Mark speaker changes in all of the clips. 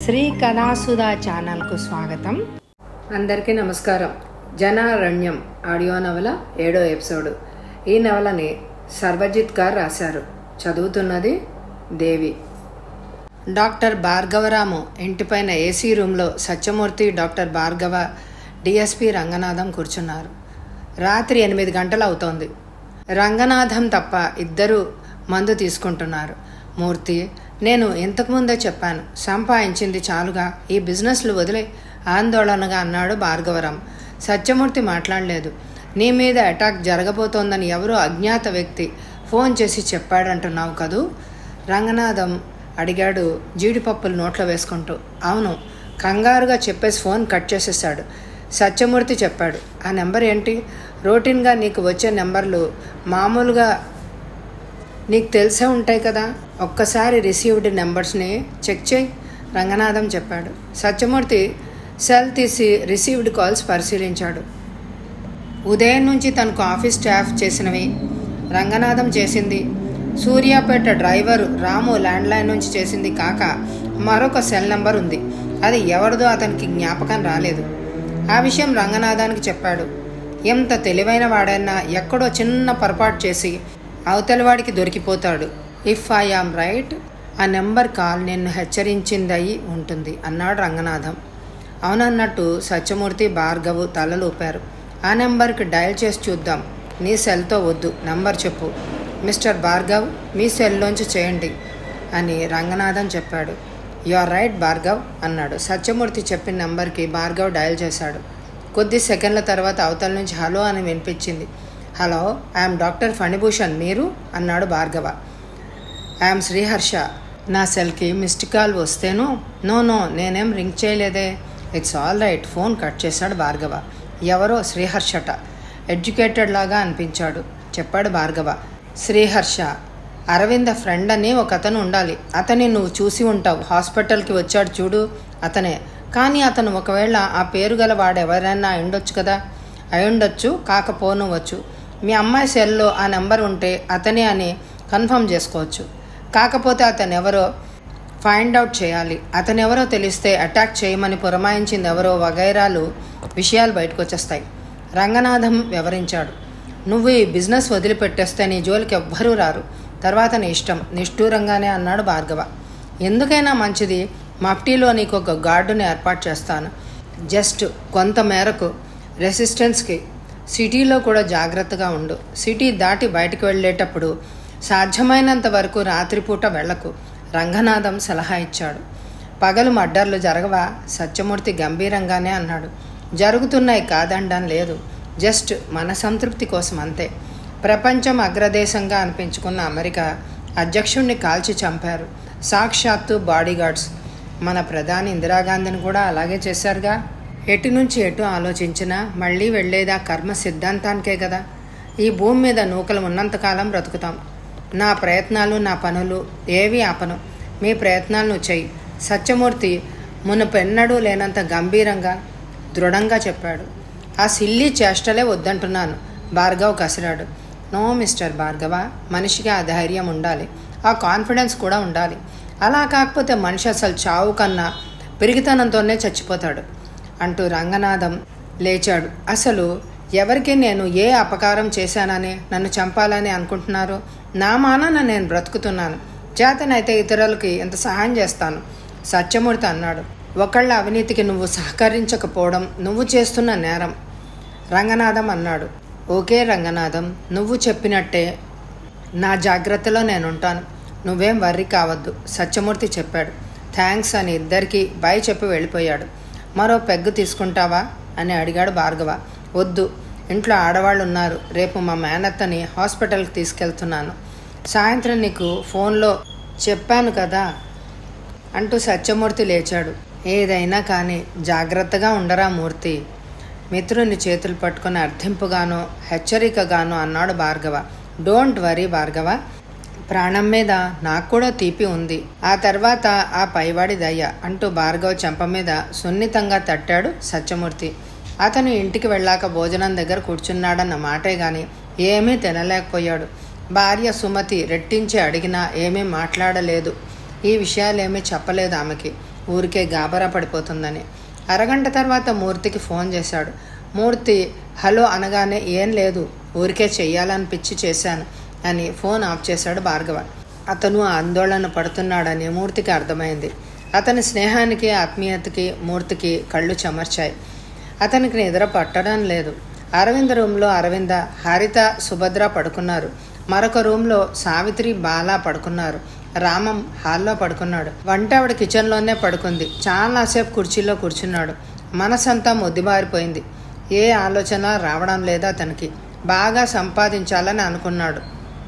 Speaker 1: శ్రీ కళాసుధా ఛానల్కు స్వాగతం
Speaker 2: అందరికీ నమస్కారం జనారణ్యం ఆడియో నవల ఏడో ఎపిసోడ్ ఈ నవలని సర్వజిత్ గారు రాశారు చదువుతున్నది దేవి డాక్టర్ భార్గవరాము ఇంటిపైన ఏసీ రూమ్లో సత్యమూర్తి డాక్టర్ భార్గవ డిఎస్పి రంగనాథం కూర్చున్నారు రాత్రి ఎనిమిది గంటలు అవుతోంది రంగనాథం తప్ప ఇద్దరు మందు తీసుకుంటున్నారు మూర్తి నేను ఇంతకుముందే చెప్పాను సంపాదించింది చాలుగా ఈ బిజినెస్లు వదిలే ఆందోళనగా అన్నాడు భార్గవరాం సత్యమూర్తి మాట్లాడలేదు నీ మీద అటాక్ జరగబోతోందని ఎవరో అజ్ఞాత వ్యక్తి ఫోన్ చేసి చెప్పాడంటున్నావు కదూ రంగనాథం అడిగాడు జీడిపప్పులు నోట్లో వేసుకుంటూ అవును కంగారుగా చెప్పేసి ఫోన్ కట్ చేసేసాడు సత్యమూర్తి చెప్పాడు ఆ నెంబర్ ఏంటి రొటీన్గా నీకు వచ్చే నెంబర్లు మామూలుగా నీకు తెలిసే ఉంటాయి కదా ఒక్కసారి రిసీవ్డ్ నెంబర్స్ని చెక్ చేయి రంగనాథం చెప్పాడు సత్యమూర్తి సెల్ తీసి రిసీవ్డ్ కాల్స్ పరిశీలించాడు ఉదయం నుంచి తనకు ఆఫీస్ స్టాఫ్ చేసినవి రంగనాథం చేసింది సూర్యాపేట డ్రైవర్ రాము ల్యాండ్లైన్ నుంచి చేసింది కాక మరొక సెల్ నెంబర్ ఉంది అది ఎవరిదో అతనికి జ్ఞాపకం రాలేదు ఆ విషయం రంగనాథానికి చెప్పాడు ఎంత తెలివైన వాడైనా ఎక్కడో చిన్న పొరపాటు చేసి అవతలివాడికి దొరికిపోతాడు ఇఫ్ ఐ ఆమ్ రైట్ ఆ నెంబర్ కాల్ నిన్ను హెచ్చరించిందయి ఉంటుంది అన్నాడు రంగనాథం అవునన్నట్టు సత్యమూర్తి భార్గవు తలలూపారు ఆ నెంబర్కి డయల్ చేసి చూద్దాం నీ సెల్తో వద్దు నంబర్ చెప్పు మిస్టర్ భార్గవ్ మీ సెల్లోంచి చేయండి అని రంగనాథం చెప్పాడు యు ఆర్ రైట్ భార్గవ్ అన్నాడు సత్యమూర్తి చెప్పిన నెంబర్కి భార్గవ్ డయల్ చేశాడు కొద్ది సెకండ్ల తర్వాత అవతల నుంచి హలో అని వినిపించింది హలో ఐఎమ్ డాక్టర్ ఫణిభూషణ్ మీరు అన్నాడు భార్గవ ఐఎమ్ శ్రీహర్ష నా సెల్కి మిస్డ్ కాల్ వస్తేను నో నో నేనేం రింగ్ చేయలేదే it's all right phone cut చేశాడు భార్గవ ఎవరో శ్రీహర్షట ఎడ్యుకేటెడ్ లాగా అనిపించాడు చెప్పాడు భార్గవ శ్రీహర్ష అరవింద ఫ్రెండ్ అని ఒక అతను ఉండాలి అతని నువ్వు చూసి ఉంటావు హాస్పిటల్కి వచ్చాడు చూడు అతనే కానీ అతను ఒకవేళ ఆ పేరు గల వాడు ఎవరైనా అయిండొచ్చు కదా అయిండొచ్చు కాకపోనవచ్చు మీ అమ్మాయి సెల్లో ఆ నెంబర్ ఉంటే అతనే అని కన్ఫర్మ్ చేసుకోవచ్చు కాకపోతే అతను ఎవరో ఫైండ్ అవుట్ చేయాలి అతను ఎవరో తెలిస్తే అటాక్ చేయమని పురమాయించింది ఎవరో వగైరాలు విషయాలు బయటకు వచ్చేస్తాయి రంగనాథం వివరించాడు నువ్వు ఈ బిజినెస్ వదిలిపెట్టేస్తే నీ జోలికి ఎవ్వరూ రారు తర్వాత నీ ఇష్టం నిష్ఠూరంగానే అన్నాడు భార్గవ ఎందుకైనా మంచిది మఫ్టీలో నీకు ఒక గార్డుని ఏర్పాటు చేస్తాను జస్ట్ కొంత మేరకు రెసిస్టెన్స్కి సిటీలో కూడా జాగ్రత్తగా ఉండు సిటీ దాటి బయటకు వెళ్ళేటప్పుడు సాధ్యమైనంత వరకు రాత్రిపూట వెళ్లకు రంగనాథం సలహా ఇచ్చాడు పగలు మడ్డర్లు జరగవా సత్యమూర్తి గంభీరంగానే అన్నాడు జరుగుతున్నాయి కాదండం లేదు జస్ట్ మన సంతృప్తి కోసం అంతే ప్రపంచం అగ్రదేశంగా అనిపించుకున్న అమెరికా అధ్యక్షుణ్ణి కాల్చి చంపారు సాక్షాత్తు బాడీగార్డ్స్ మన ప్రధాని ఇందిరాగాంధీని కూడా అలాగే చేశారుగా ఎటు నుంచి ఎటు ఆలోచించినా మళ్ళీ వెళ్ళేదా కర్మ సిద్ధాంతానికే కదా ఈ భూమి మీద నూకలు ఉన్నంతకాలం బ్రతుకుతాం నా ప్రయత్నాలు నా పనులు ఏవి ఆపను మీ ప్రయత్నాలను చెయ్యి సత్యమూర్తి మునుపెన్నడూ లేనంత గంభీరంగా దృఢంగా చెప్పాడు ఆ సిల్లీ చేష్టలే వద్దంటున్నాను భార్గవ్ కసిరాడు నో మిస్టర్ భార్గవ మనిషికి ఆ ధైర్యం ఉండాలి ఆ కాన్ఫిడెన్స్ కూడా ఉండాలి అలా కాకపోతే మనిషి అసలు చావు కన్నా పెరిగితనంతోనే చచ్చిపోతాడు అంటూ రంగనాథం లేచాడు అసలు ఎవరికి నేను ఏ అపకారం చేశానని నన్ను చంపాలని అనుకుంటున్నారు నా మానాన నేను బ్రతుకుతున్నాను చేతనైతే ఇతరులకి ఎంత సహాయం చేస్తాను సత్యమూర్తి అన్నాడు ఒకళ్ళ అవినీతికి నువ్వు సహకరించకపోవడం నువ్వు చేస్తున్న నేరం రంగనాథం అన్నాడు ఓకే రంగనాథం నువ్వు చెప్పినట్టే నా జాగ్రత్తలో నేను ఉంటాను నువ్వేం వర్రి కావద్దు సత్యమూర్తి చెప్పాడు థ్యాంక్స్ అని ఇద్దరికి బాయ్ చెప్పి వెళ్ళిపోయాడు మరో పెగ్గు తీసుకుంటావా అని అడిగాడు భార్గవ వద్దు ఇంట్లో ఆడవాళ్ళు ఉన్నారు రేపు మా మేనత్తని హాస్పిటల్కి తీసుకెళ్తున్నాను సాయంత్రం నీకు ఫోన్లో చెప్పాను కదా అంటూ సత్యమూర్తి లేచాడు ఏదైనా కానీ జాగ్రత్తగా ఉండరా మూర్తి మిత్రుని చేతులు పట్టుకుని అర్థింపుగానో హెచ్చరికగానో అన్నాడు భార్గవ డోంట్ వరీ భార్గవ ప్రాణం మీద నాకు కూడా తీపి ఉంది ఆ తర్వాత ఆ పైవాడి దయ్య అంటూ భార్గవ చెంప మీద సున్నితంగా తట్టాడు సత్యమూర్తి అతను ఇంటికి వెళ్ళాక భోజనం దగ్గర కూర్చున్నాడన్న మాటే గాని ఏమీ తినలేకపోయాడు భార్య సుమతి రెట్టించి అడిగినా ఏమీ మాట్లాడలేదు ఈ విషయాలేమీ చెప్పలేదు ఆమెకి ఊరికే గాబరా పడిపోతుందని అరగంట తర్వాత మూర్తికి ఫోన్ చేశాడు మూర్తి హలో అనగానే ఏం లేదు ఊరికే చెయ్యాలనిపించి చేశాను అని ఫోన్ ఆఫ్ చేశాడు భార్గవ అతను ఆందోళన పడుతున్నాడని మూర్తికి అర్థమైంది అతని స్నేహానికి ఆత్మీయతకి మూర్తికి కళ్ళు చెమర్చాయి అతనికి నిద్ర పట్టడం లేదు అరవింద్ రూమ్లో అరవింద హరిత సుభద్ర పడుకున్నారు మరొక రూమ్లో సావిత్రి బాల పడుకున్నారు రామం హాల్లో పడుకున్నాడు వంట ఆవిడ కిచెన్లోనే పడుకుంది చాలాసేపు కుర్చీలో కూర్చున్నాడు మనసంతా మొద్దుబారిపోయింది ఏ ఆలోచన రావడం లేదు అతనికి బాగా సంపాదించాలని అనుకున్నాడు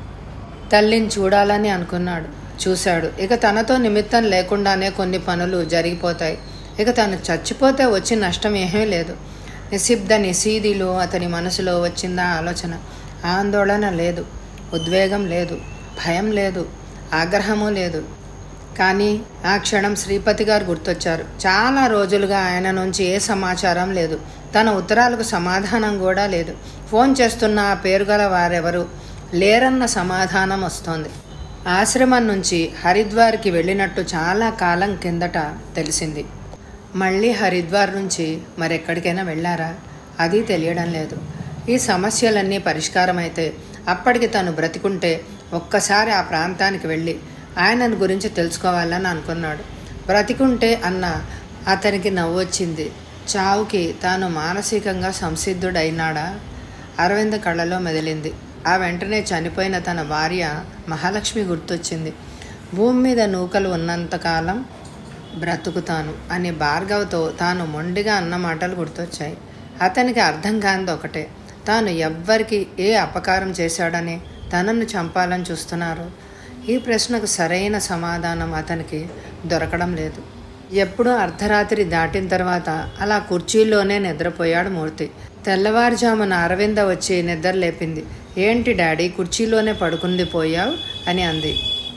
Speaker 2: తల్లిని చూడాలని అనుకున్నాడు చూశాడు ఇక తనతో నిమిత్తం లేకుండానే కొన్ని పనులు జరిగిపోతాయి ఇక తను చచ్చిపోతే వచ్చి నష్టం ఏమీ లేదు నిశ్శబ్ద నిశీదిలో అతని మనసులో వచ్చిందా ఆలోచన ఆందోళన లేదు ఉద్వేగం లేదు భయం లేదు ఆగ్రహము లేదు కానీ ఆ క్షణం శ్రీపతి గారు గుర్తొచ్చారు చాలా రోజులుగా ఆయన నుంచి ఏ సమాచారం లేదు తన ఉత్తరాలకు సమాధానం కూడా లేదు ఫోన్ చేస్తున్న ఆ పేరు గల వారెవరు లేరన్న సమాధానం వస్తోంది ఆశ్రమం నుంచి హరిద్వార్కి వెళ్ళినట్టు చాలా కాలం కిందట తెలిసింది మళ్ళీ హరిద్వార్ నుంచి మరెక్కడికైనా వెళ్ళారా అది తెలియడం లేదు ఈ సమస్యలన్నీ పరిష్కారమైతే అప్పటికి తను బ్రతికుంటే ఒక్కసారి ఆ ప్రాంతానికి వెళ్ళి ఆయనను గురించి తెలుసుకోవాలని అనుకున్నాడు బ్రతికుంటే అన్న అతనికి నవ్వొచ్చింది చావుకి తాను మానసికంగా సంసిద్ధుడైనాడా అరవింద్ కళ్ళలో మెదిలింది ఆ వెంటనే చనిపోయిన తన భార్య మహాలక్ష్మి గుర్తొచ్చింది భూమి మీద నూకలు ఉన్నంతకాలం బ్రతుకుతాను అని భార్గవతో తాను మొండిగా అన్న మాటలు గుర్తొచ్చాయి అతనికి అర్థం కానిది ఒకటే తాను ఎవ్వరికి ఏ అపకారం చేశాడని తనను చంపాలని చూస్తున్నారు ఈ ప్రశ్నకు సరైన సమాధానం అతనికి దొరకడం లేదు ఎప్పుడూ అర్ధరాత్రి దాటిన తర్వాత అలా కుర్చీలోనే నిద్రపోయాడు మూర్తి తెల్లవారుజామున అరవింద వచ్చి నిద్ర లేపింది ఏంటి డాడీ కుర్చీలోనే పడుకుంది పోయావు అని అంది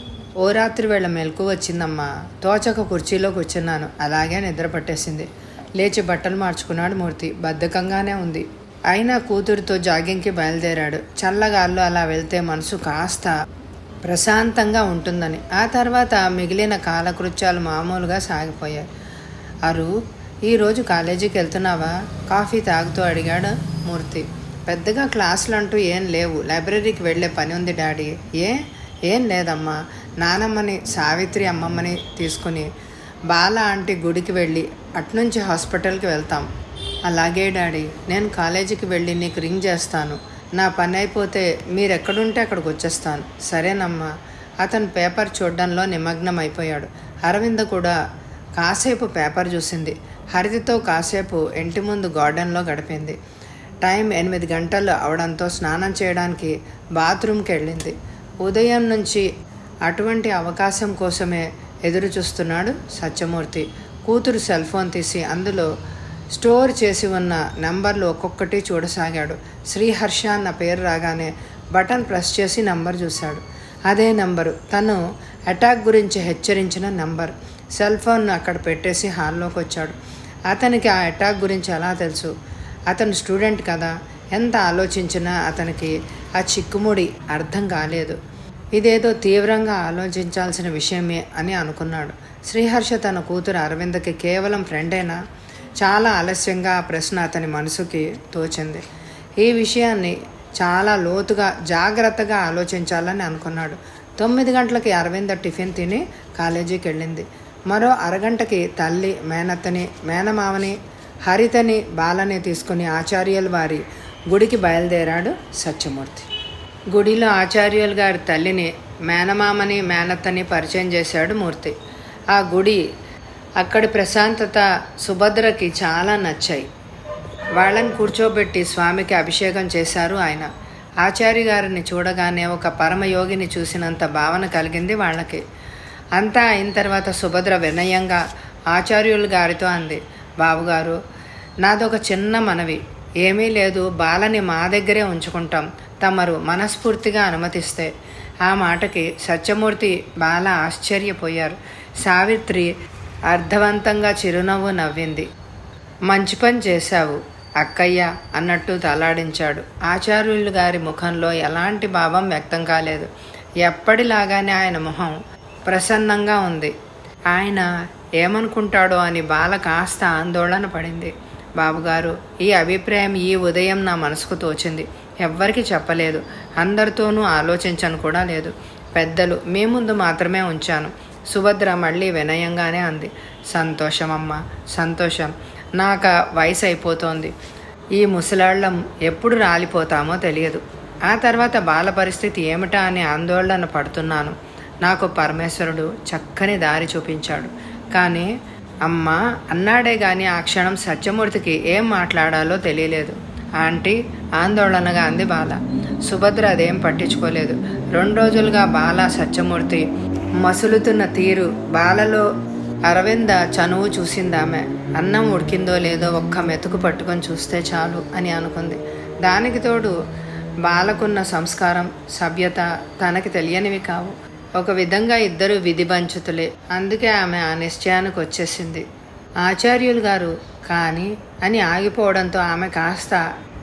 Speaker 2: ఓ రాత్రి వేళ మెలకు వచ్చిందమ్మా తోచక కుర్చీలో కూర్చున్నాను అలాగే నిద్ర పట్టేసింది లేచి బట్టలు మార్చుకున్నాడు మూర్తి బద్ధకంగానే ఉంది అయినా కూతురితో జాగింగ్కి బయలుదేరాడు చల్లగాల్లో అలా వెళ్తే మనసు కాస్త ప్రశాంతంగా ఉంటుందని ఆ తర్వాత మిగిలిన కాలకృత్యాలు మామూలుగా సాగిపోయాయి అరు ఈరోజు కాలేజీకి వెళ్తున్నావా కాఫీ తాగుతూ అడిగాడు మూర్తి పెద్దగా క్లాసులు అంటూ ఏం లేవు లైబ్రరీకి వెళ్ళే పని ఉంది డాడీ ఏ ఏం లేదమ్మా నానమ్మని సావిత్రి అమ్మమ్మని తీసుకుని బాల ఆంటీ గుడికి వెళ్ళి అట్నుంచి హాస్పిటల్కి వెళ్తాం అలాగే డాడీ నేను కాలేజీకి వెళ్ళి నీకు రింగ్ చేస్తాను నా పని అయిపోతే మీరు ఎక్కడుంటే అక్కడికి వచ్చేస్తాను సరేనమ్మా అతను పేపర్ చూడడంలో నిమగ్నం అయిపోయాడు అరవింద కూడా కాసేపు పేపర్ చూసింది హరితతో కాసేపు ఇంటి ముందు గార్డెన్లో గడిపింది టైం ఎనిమిది గంటలు అవడంతో స్నానం చేయడానికి బాత్రూమ్కి వెళ్ళింది ఉదయం నుంచి అటువంటి అవకాశం కోసమే ఎదురు చూస్తున్నాడు సత్యమూర్తి కూతురు సెల్ ఫోన్ తీసి అందులో స్టోర్ చేసి ఉన్న నంబర్లు ఒక్కొక్కటి చూడసాగాడు శ్రీహర్ష అన్న పేరు రాగానే బటన్ ప్రెస్ చేసి నంబర్ చూశాడు అదే నంబరు తను అటాక్ గురించి హెచ్చరించిన నంబర్ సెల్ ఫోన్ అక్కడ పెట్టేసి హాల్లోకి వచ్చాడు అతనికి ఆ అటాక్ గురించి ఎలా తెలుసు అతను స్టూడెంట్ కదా ఎంత ఆలోచించినా అతనికి ఆ చిక్కుముడి అర్థం కాలేదు ఇదేదో తీవ్రంగా ఆలోచించాల్సిన విషయమే అని అనుకున్నాడు శ్రీహర్ష తన కూతురు అరవిందకి కేవలం ఫ్రెండేనా చాలా ఆలస్యంగా ఆ ప్రశ్న అతని మనసుకి తోచింది ఈ విషయాన్ని చాలా లోతుగా జాగ్రత్తగా ఆలోచించాలని అనుకున్నాడు తొమ్మిది గంటలకి అరవింద టిఫిన్ తిని కాలేజీకి వెళ్ళింది మరో అరగంటకి తల్లి మేనత్తని మేనమావని హరితని బాలని తీసుకుని ఆచార్యుల వారి గుడికి బయలుదేరాడు సత్యమూర్తి గుడిలో ఆచార్యులు గారి తల్లిని మేనమామని మేనత్తని పరిచయం చేశాడు మూర్తి ఆ గుడి అక్కడి ప్రశాంతత సుభద్రకి చాలా నచ్చాయి వాళ్ళని కూర్చోబెట్టి స్వామికి అభిషేకం చేశారు ఆయన ఆచార్య గారిని చూడగానే ఒక పరమయోగిని చూసినంత భావన కలిగింది వాళ్ళకి అంతా అయిన తర్వాత సుభద్ర వినయంగా ఆచార్యులు గారితో అంది బాబుగారు నాదొక చిన్న మనవి ఏమీ లేదు బాలని మా దగ్గరే ఉంచుకుంటాం తమరు మనస్ఫూర్తిగా అనుమతిస్తే ఆ మాటకి సత్యమూర్తి బాల ఆశ్చర్యపోయారు సావిత్రి అర్థవంతంగా చిరునవ్వు నవ్వింది మంచి పని చేశావు అక్కయ్య అన్నట్టు తలాడించాడు ఆచార్యులు గారి ముఖంలో ఎలాంటి భావం వ్యక్తం కాలేదు ఎప్పటిలాగానే ఆయన మొహం ప్రసన్నంగా ఉంది ఆయన ఏమనుకుంటాడో అని బాల కాస్త ఆందోళన పడింది బాబుగారు ఈ అభిప్రాయం ఈ ఉదయం నా మనసుకు తోచింది ఎవ్వరికి చెప్పలేదు అందరితోనూ ఆలోచించను కూడా లేదు పెద్దలు మీ ముందు మాత్రమే ఉంచాను సుభద్ర మళ్ళీ వినయంగానే అంది సంతోషం అమ్మ సంతోషం నాక వయసు అయిపోతోంది ఈ ముసలాళ్ళం ఎప్పుడు రాలిపోతామో తెలియదు ఆ తర్వాత బాల పరిస్థితి ఏమిటా అని ఆందోళన పడుతున్నాను నాకు పరమేశ్వరుడు చక్కని దారి చూపించాడు కానీ అమ్మ అన్నాడే గాని ఆ క్షణం సత్యమూర్తికి ఏం మాట్లాడాలో తెలియలేదు ఆంటీ ఆందోళనగా అంది బాల సుభద్ర అదేం పట్టించుకోలేదు రెండు రోజులుగా బాల సత్యమూర్తి మసులుతున్న తీరు బాలలో అరవింద చనువు చూసిందామె అన్నం ఉడికిందో లేదో ఒక్క మెతుకు పట్టుకొని చూస్తే చాలు అని అనుకుంది దానికి తోడు బాలకున్న సంస్కారం సభ్యత తనకి తెలియనివి కావు ఒక విధంగా ఇద్దరు విధిబంచుతులే అందుకే ఆమె ఆ నిశ్చయానికి వచ్చేసింది ఆచార్యులు గారు కానీ అని ఆగిపోవడంతో ఆమె కాస్త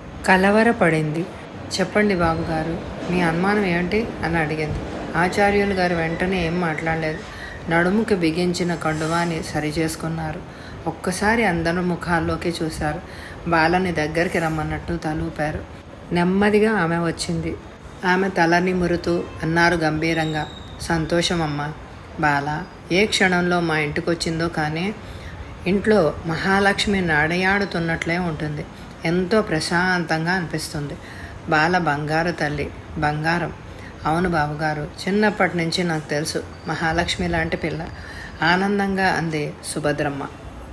Speaker 2: కలవరపడింది చెప్పండి బాబుగారు మీ అనుమానం ఏంటి అని అడిగింది ఆచార్యులు గారు వెంటనే ఏం మాట్లాడలేదు నడుముకి బిగించిన కండువాని సరిచేసుకున్నారు ఒక్కసారి అందరూ ముఖాల్లోకి చూశారు బాలని దగ్గరికి రమ్మన్నట్టు తలూపారు నెమ్మదిగా ఆమె వచ్చింది ఆమె తల నిమురుతూ అన్నారు గంభీరంగా సంతోషమమ్మా బాల ఏ క్షణంలో మా ఇంటికి వచ్చిందో కానీ ఇంట్లో మహాలక్ష్మి నడయాడుతున్నట్లే ఉంటుంది ఎంతో ప్రశాంతంగా అనిపిస్తుంది బాల బంగారు తల్లి బంగారం అవును బాబుగారు చిన్నప్పటి నుంచి నాకు తెలుసు మహాలక్ష్మి లాంటి పిల్ల ఆనందంగా అంది సుభద్రమ్మ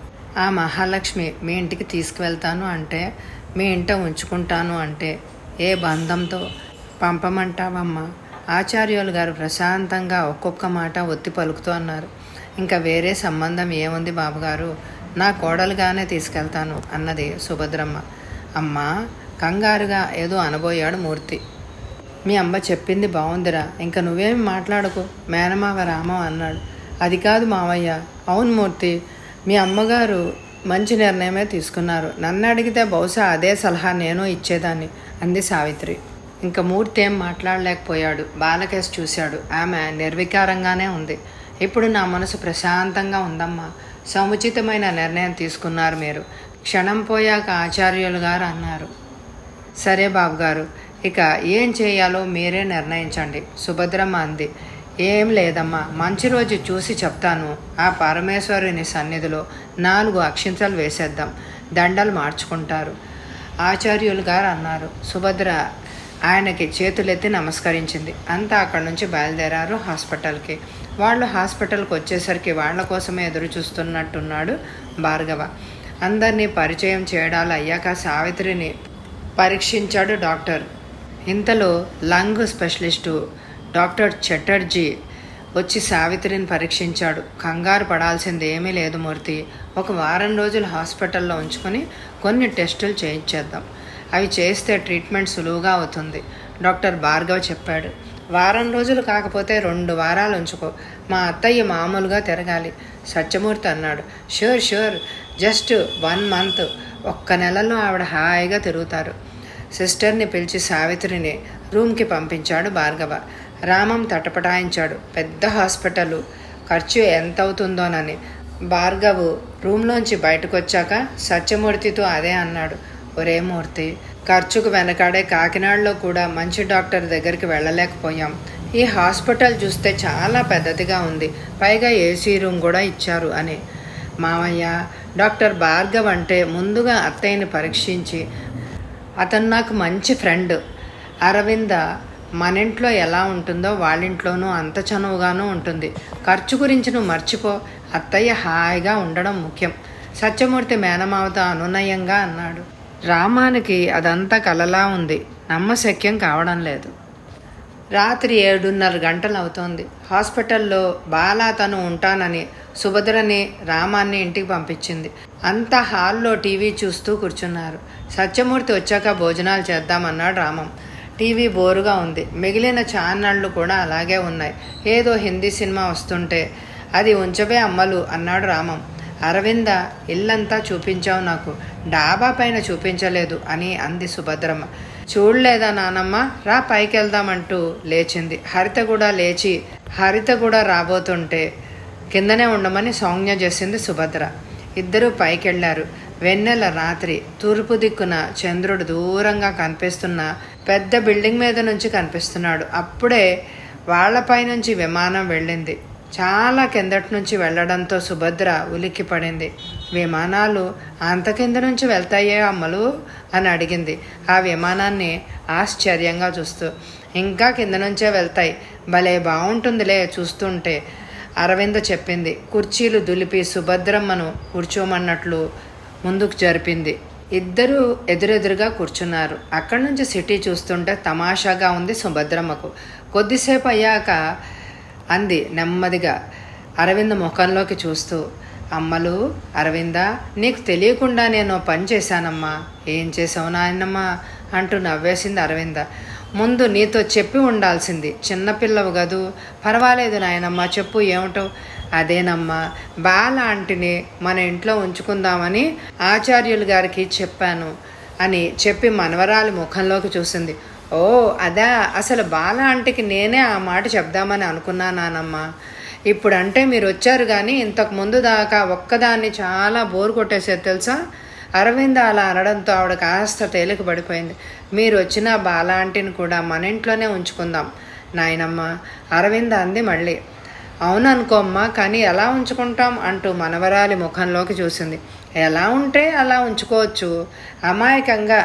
Speaker 2: ఆ మహాలక్ష్మి మీ ఇంటికి తీసుకువెళ్తాను అంటే మీ ఇంట ఉంచుకుంటాను అంటే ఏ బంధంతో పంపమంటావమ్మా ఆచార్యులు గారు ప్రశాంతంగా ఒక్కొక్క మాట ఒత్తి పలుకుతూ అన్నారు ఇంకా వేరే సంబంధం ఏముంది బాబుగారు నా కోడలుగానే తీసుకెళ్తాను అన్నది సుభద్రమ్మ అమ్మా కంగారుగా ఏదో అనబోయాడు మూర్తి మీ అమ్మ చెప్పింది బాగుందిరా ఇంకా నువ్వేమి మాట్లాడకు మేనమావ రామం అన్నాడు అది కాదు మావయ్య అవును మూర్తి మీ అమ్మగారు మంచి నిర్ణయమే తీసుకున్నారు నన్ను అడిగితే బహుశా అదే సలహా నేను ఇచ్చేదాన్ని అంది సావిత్రి ఇంకా మూర్తి ఏం మాట్లాడలేకపోయాడు బాలకేసి చూశాడు ఆమె నిర్వికారంగానే ఉంది ఇప్పుడు నా మనసు ప్రశాంతంగా ఉందమ్మా సముచితమైన నిర్ణయం తీసుకున్నారు మీరు క్షణం పోయాక ఆచార్యులు గారు అన్నారు సరే బాబుగారు ఇక ఏం చేయాలో మీరే నిర్ణయించండి సుభద్రమ్మ అంది ఏం లేదమ్మా మంచి రోజు చూసి చెప్తాను ఆ పరమేశ్వరుని సన్నిధిలో నాలుగు అక్షింతలు వేసేద్దాం దండలు మార్చుకుంటారు ఆచార్యులు గారు అన్నారు సుభద్ర ఆయనకి చేతులెత్తి నమస్కరించింది అంతా అక్కడి నుంచి బయలుదేరారు హాస్పిటల్కి వాళ్ళు హాస్పిటల్కి వచ్చేసరికి వాళ్ళ కోసమే ఎదురు చూస్తున్నట్టున్నాడు భార్గవ అందరినీ పరిచయం చేయడాలు అయ్యాక సావిత్రిని పరీక్షించాడు డాక్టర్ ఇంతలో లంగ్ స్పెషలిస్టు డాక్టర్ చటర్జీ వచ్చి సావిత్రిని పరీక్షించాడు కంగారు పడాల్సింది ఏమీ లేదు మూర్తి ఒక వారం రోజులు హాస్పిటల్లో ఉంచుకొని కొన్ని టెస్టులు చేయించేద్దాం అవి చేస్తే ట్రీట్మెంట్ సులువుగా అవుతుంది డాక్టర్ భార్గవ్ చెప్పాడు వారం రోజులు కాకపోతే రెండు వారాలు ఉంచుకో మా అత్తయ్య మామూలుగా తిరగాలి సత్యమూర్తి అన్నాడు sure sure just one month ఒక్క నెలలో ఆవిడ హాయిగా తిరుగుతారు సిస్టర్ని పిలిచి సావిత్రిని రూమ్కి పంపించాడు భార్గవ రామం తటపటాయించాడు పెద్ద హాస్పిటల్ ఖర్చు ఎంత అవుతుందోనని భార్గవు రూమ్లోంచి బయటకు వచ్చాక సత్యమూర్తితో అదే అన్నాడు ఒరే మూర్తి ఖర్చుకు వెనకాడే కాకినాడలో కూడా మంచి డాక్టర్ దగ్గరికి వెళ్ళలేకపోయాం ఈ హాస్పిటల్ చూస్తే చాలా పెద్దదిగా ఉంది పైగా ఏసీ రూమ్ కూడా ఇచ్చారు అని మామయ్య డాక్టర్ భార్గవ్ అంటే ముందుగా అత్తయ్యని పరీక్షించి అతను నాకు మంచి ఫ్రెండ్ అరవింద మన ఇంట్లో ఎలా ఉంటుందో వాళ్ళింట్లోనూ అంత చనువుగానూ ఉంటుంది ఖర్చు గురించి నువ్వు మర్చిపో అత్తయ్య హాయిగా ఉండడం ముఖ్యం సత్యమూర్తి మేనమావత అనునయంగా అన్నాడు రామానికి అదంతా కలలా ఉంది నమ్మశక్యం కావడం లేదు రాత్రి ఏడున్నర గంటలు అవుతోంది హాస్పిటల్లో బాలా తను ఉంటానని సుభద్రని రామాన్ని ఇంటికి పంపించింది అంతా హాల్లో టీవీ చూస్తూ కూర్చున్నారు సత్యమూర్తి వచ్చాక భోజనాలు చేద్దామన్నాడు రామం టీవీ బోరుగా ఉంది మిగిలిన ఛానళ్ళు కూడా అలాగే ఉన్నాయి ఏదో హిందీ సినిమా వస్తుంటే అది ఉంచవే అమ్మలు అన్నాడు రామం అరవింద ఇల్లంతా చూపించావు నాకు డాబా పైన చూపించలేదు అని అంది సుభద్రమ్మ చూడలేదా నానమ్మ రా పైకి వెళ్దామంటూ లేచింది హరిత కూడా లేచి హరిత కూడా రాబోతుంటే కిందనే ఉండమని సౌజ్ఞ చేసింది సుభద్ర ఇద్దరూ పైకెళ్లారు వెన్నెల రాత్రి తూర్పు దిక్కున చంద్రుడు దూరంగా కనిపిస్తున్న పెద్ద బిల్డింగ్ మీద నుంచి కనిపిస్తున్నాడు అప్పుడే వాళ్ళపై నుంచి విమానం వెళ్ళింది చాలా కిందటి నుంచి వెళ్ళడంతో సుభద్ర ఉలిక్కి పడింది విమానాలు అంత కింద నుంచి వెళ్తాయే అమ్మలు అని అడిగింది ఆ విమానాన్ని ఆశ్చర్యంగా చూస్తూ ఇంకా కింద నుంచే వెళ్తాయి భలే బాగుంటుందిలే చూస్తుంటే అరవింద చెప్పింది కుర్చీలు దులిపి సుభద్రమ్మను కూర్చోమన్నట్లు ముందుకు జరిపింది ఇద్దరు ఎదురెదురుగా కూర్చున్నారు అక్కడి నుంచి సిటీ చూస్తుంటే తమాషాగా ఉంది సుభద్రమ్మకు కొద్దిసేపు అయ్యాక అంది నెమ్మదిగా అరవింద్ ముఖంలోకి చూస్తూ అమ్మలు అరవింద నీకు తెలియకుండా నేను ఓ పని చేశానమ్మా ఏం చేసావు నాయనమ్మా అంటూ నవ్వేసింది అరవింద ముందు నీతో చెప్పి ఉండాల్సింది చిన్నపిల్లవు కదూ పర్వాలేదు నాయనమ్మా చెప్పు ఏమిటో అదేనమ్మా బాల ఆంటీని మన ఇంట్లో ఉంచుకుందామని ఆచార్యులు గారికి చెప్పాను అని చెప్పి మనవరాలి ముఖంలోకి చూసింది ఓ అదా అసలు బాల ఆంటీకి నేనే ఆ మాట చెప్దామని అనుకున్నానానమ్మా ఇప్పుడంటే మీరు వచ్చారు కానీ ఇంతకు ముందు దాకా ఒక్కదాన్ని చాలా బోర్ కొట్టేసేది తెలుసా అరవింద్ అలా అనడంతో ఆవిడ కాస్త తేలిక పడిపోయింది మీరు వచ్చిన బాల ఆంటీని కూడా మన ఇంట్లోనే ఉంచుకుందాం నాయనమ్మ అరవింద్ అంది మళ్ళీ అవుననుకోమ్మా కానీ ఎలా ఉంచుకుంటాం అంటూ మనవరాలి ముఖంలోకి చూసింది ఎలా ఉంటే అలా ఉంచుకోవచ్చు అమాయకంగా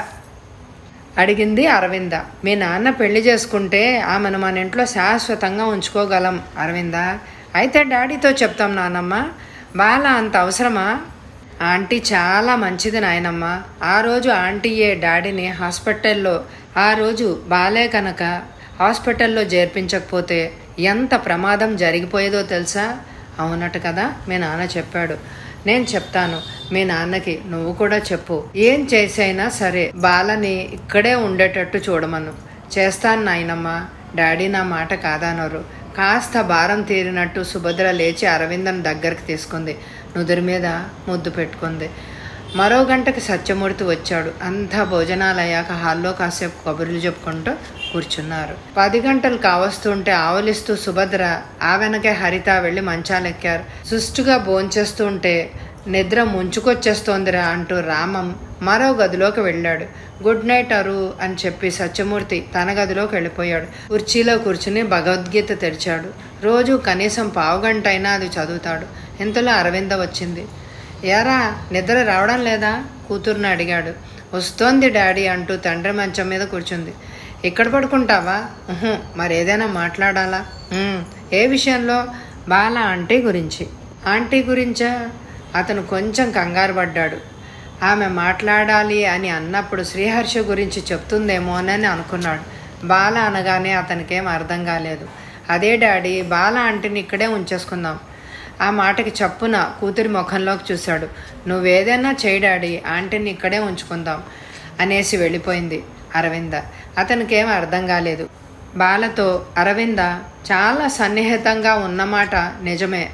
Speaker 2: అడిగింది అరవింద మీ నాన్న పెళ్లి చేసుకుంటే ఆమెను మన ఇంట్లో శాశ్వతంగా ఉంచుకోగలం అరవింద అయితే డాడీతో చెప్తాం నానమ్మ బాల అంత అవసరమా ఆంటీ చాలా మంచిది నాయనమ్మ ఆ రోజు ఆంటీయే డాడీని హాస్పిటల్లో ఆ రోజు బాలే కనుక హాస్పిటల్లో చేర్పించకపోతే ఎంత ప్రమాదం జరిగిపోయేదో తెలుసా అవునట కదా మీ నాన్న చెప్పాడు నేను చెప్తాను మీ నాన్నకి నువ్వు కూడా చెప్పు ఏం చేసైనా సరే బాలని ఇక్కడే ఉండేటట్టు చూడమను చేస్తాను నాయనమ్మ డాడీ నా మాట కాదనరు కాస్త భారం తీరినట్టు సుభద్ర లేచి అరవిందం దగ్గరికి తీసుకుంది నుదురు మీద ముద్దు పెట్టుకుంది మరో గంటకి సత్యమూర్తి వచ్చాడు అంతా భోజనాలు అయ్యాక హాల్లో కాసేపు కబుర్లు చెప్పుకుంటూ కూర్చున్నారు పది గంటలు కావస్తుంటే ఆవలిస్తూ సుభద్ర ఆ వెనకే హరిత వెళ్ళి మంచాలెక్కారు సుష్టుగా భోంచేస్తుంటే నిద్ర ముంచుకొచ్చేస్తోందిరా అంటూ రామం మరో గదిలోకి వెళ్ళాడు గుడ్ నైట్ అరు అని చెప్పి సత్యమూర్తి తన గదిలోకి వెళ్ళిపోయాడు కుర్చీలో కూర్చుని భగవద్గీత తెరిచాడు రోజు కనీసం పావుగంట అయినా అది చదువుతాడు ఇంతలో అరవింద వచ్చింది ఏరా నిద్ర రావడం లేదా కూతుర్ని అడిగాడు వస్తోంది డాడీ అంటూ తండ్రి మంచం మీద కూర్చుంది ఇక్కడ పడుకుంటావా ఉహుం, మరి ఏదైనా మాట్లాడాలా "ఉమ్, ఏ విషయంలో బాల ఆంటీ గురించి ఆంటీ గురించా అతను కొంచెం కంగారు పడ్డాడు ఆమె మాట్లాడాలి అని అన్నప్పుడు శ్రీహర్ష గురించి చెప్తుందేమోనని అనుకున్నాడు బాల అనగానే అతనికేం అర్థం కాలేదు అదే డాడీ బాల ఆంటీని ఇక్కడే ఉంచేసుకుందాం ఆ మాటకి చప్పున కూతురి ముఖంలోకి చూశాడు నువ్వేదైనా చేయి డాడీ ఆంటీని ఇక్కడే ఉంచుకుందాం అనేసి వెళ్ళిపోయింది అరవింద అతనికేం అర్థం కాలేదు బాలతో అరవింద చాలా సన్నిహితంగా ఉన్నమాట నిజమే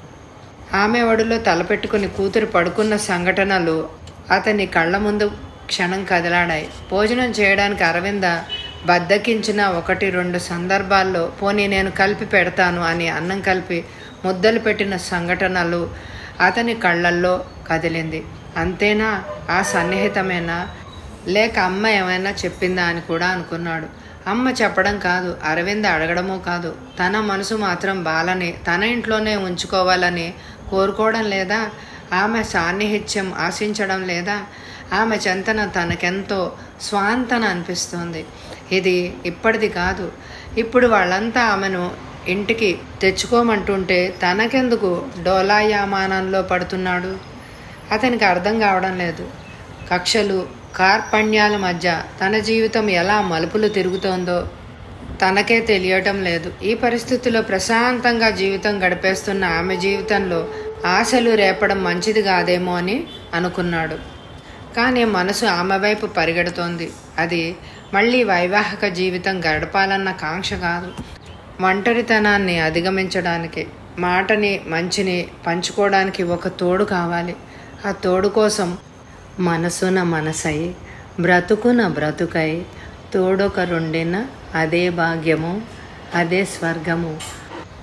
Speaker 2: ఆమె ఒడిలో తలపెట్టుకుని కూతురు పడుకున్న సంఘటనలు అతని కళ్ళ ముందు క్షణం కదలాడాయి భోజనం చేయడానికి అరవింద బద్దకించిన ఒకటి రెండు సందర్భాల్లో పోనీ నేను కలిపి పెడతాను అని అన్నం కలిపి ముద్దలు పెట్టిన సంఘటనలు అతని కళ్ళల్లో కదిలింది అంతేనా ఆ సన్నిహితమేనా లేక అమ్మ ఏమైనా చెప్పిందా అని కూడా అనుకున్నాడు అమ్మ చెప్పడం కాదు అరవింద్ అడగడమూ కాదు తన మనసు మాత్రం బాలని తన ఇంట్లోనే ఉంచుకోవాలని కోరుకోవడం లేదా ఆమె సాన్నిహిత్యం ఆశించడం లేదా ఆమె చెంతన తనకెంతో స్వాంతన అనిపిస్తోంది ఇది ఇప్పటిది కాదు ఇప్పుడు వాళ్ళంతా ఆమెను ఇంటికి తెచ్చుకోమంటుంటే తనకెందుకు డోలాయామానంలో పడుతున్నాడు అతనికి అర్థం కావడం లేదు కక్షలు కార్పణ్యాల మధ్య తన జీవితం ఎలా మలుపులు తిరుగుతోందో తనకే తెలియటం లేదు ఈ పరిస్థితిలో ప్రశాంతంగా జీవితం గడిపేస్తున్న ఆమె జీవితంలో ఆశలు రేపడం మంచిది కాదేమో అని అనుకున్నాడు కానీ మనసు ఆమె వైపు పరిగెడుతోంది అది మళ్ళీ వైవాహిక జీవితం గడపాలన్న కాంక్ష కాదు ఒంటరితనాన్ని అధిగమించడానికి మాటని మంచిని పంచుకోవడానికి ఒక తోడు కావాలి ఆ తోడు కోసం మనసున మనసై బ్రతుకున బ్రతుకై తోడొకరుండిన అదే భాగ్యము అదే స్వర్గము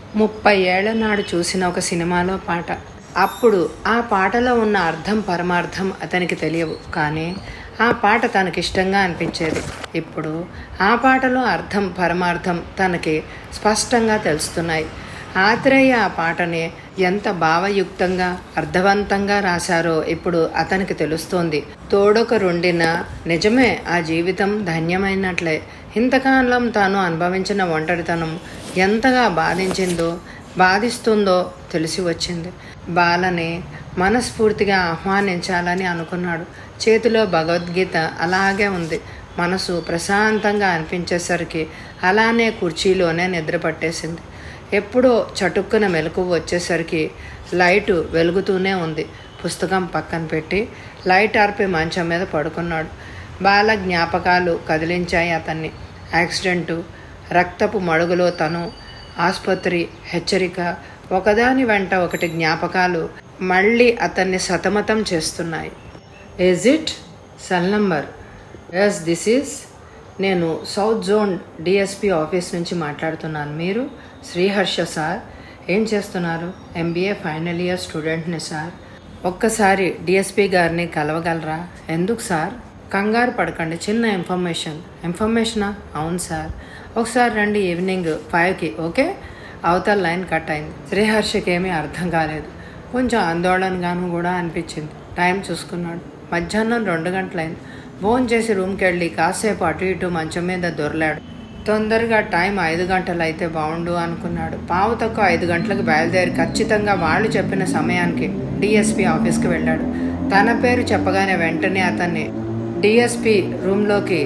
Speaker 2: ముప్పై ఏళ్ల నాడు చూసిన ఒక సినిమాలో పాట అప్పుడు ఆ పాటలో ఉన్న అర్థం పరమార్థం అతనికి తెలియవు కానీ ఆ పాట తనకిష్టంగా అనిపించేది ఇప్పుడు ఆ పాటలో అర్థం పరమార్థం తనకి స్పష్టంగా తెలుస్తున్నాయి ఆత్రేయ ఆ పాటని ఎంత భావయుక్తంగా అర్థవంతంగా రాశారో ఇప్పుడు అతనికి తెలుస్తోంది తోడొకరుండిన నిజమే ఆ జీవితం ధన్యమైనట్లే ఇంతకాలం తాను అనుభవించిన ఒంటరితనం ఎంతగా బాధించిందో బాధిస్తుందో తెలిసి వచ్చింది బాలని మనస్ఫూర్తిగా ఆహ్వానించాలని అనుకున్నాడు చేతిలో భగవద్గీత అలాగే ఉంది మనసు ప్రశాంతంగా అనిపించేసరికి అలానే కుర్చీలోనే నిద్ర పట్టేసింది ఎప్పుడో చటుక్కున మెలకు వచ్చేసరికి లైటు వెలుగుతూనే ఉంది పుస్తకం పక్కన పెట్టి లైట్ ఆర్పి మంచం మీద పడుకున్నాడు బాల జ్ఞాపకాలు కదిలించాయి అతన్ని యాక్సిడెంటు రక్తపు మడుగులో తను ఆసుపత్రి హెచ్చరిక ఒకదాని వెంట ఒకటి జ్ఞాపకాలు మళ్ళీ అతన్ని సతమతం చేస్తున్నాయి is it cell number yes this is నేను సౌత్ జోన్ డిఎస్పి ఆఫీస్ నుంచి మాట్లాడుతున్నాను మీరు శ్రీహర్ష సార్ ఏం చేస్తున్నారు ఎంబీఏ ఫైనల్ ఇయర్ స్టూడెంట్ని సార్ ఒక్కసారి డిఎస్పి గారిని కలవగలరా ఎందుకు సార్ కంగారు పడకండి చిన్న ఇన్ఫర్మేషన్ ఇన్ఫర్మేషనా అవును సార్ ఒకసారి రండి ఈవినింగ్ ఫైవ్కి ఓకే అవతల లైన్ కట్ అయింది శ్రీహర్షకి ఏమీ అర్థం కాలేదు కొంచెం ఆందోళనగాను కూడా అనిపించింది టైం చూసుకున్నాడు మధ్యాహ్నం రెండు గంటలైంది భోజనం చేసి రూమ్కి వెళ్ళి కాసేపు అటు ఇటు మంచం మీద దొరలాడు తొందరగా టైం ఐదు గంటలు అయితే బాగుండు అనుకున్నాడు పావు తక్కువ ఐదు గంటలకు బయలుదేరి ఖచ్చితంగా వాళ్ళు చెప్పిన సమయానికి డిఎస్పి ఆఫీస్కి వెళ్ళాడు తన పేరు చెప్పగానే వెంటనే అతన్ని డిఎస్పి రూమ్లోకి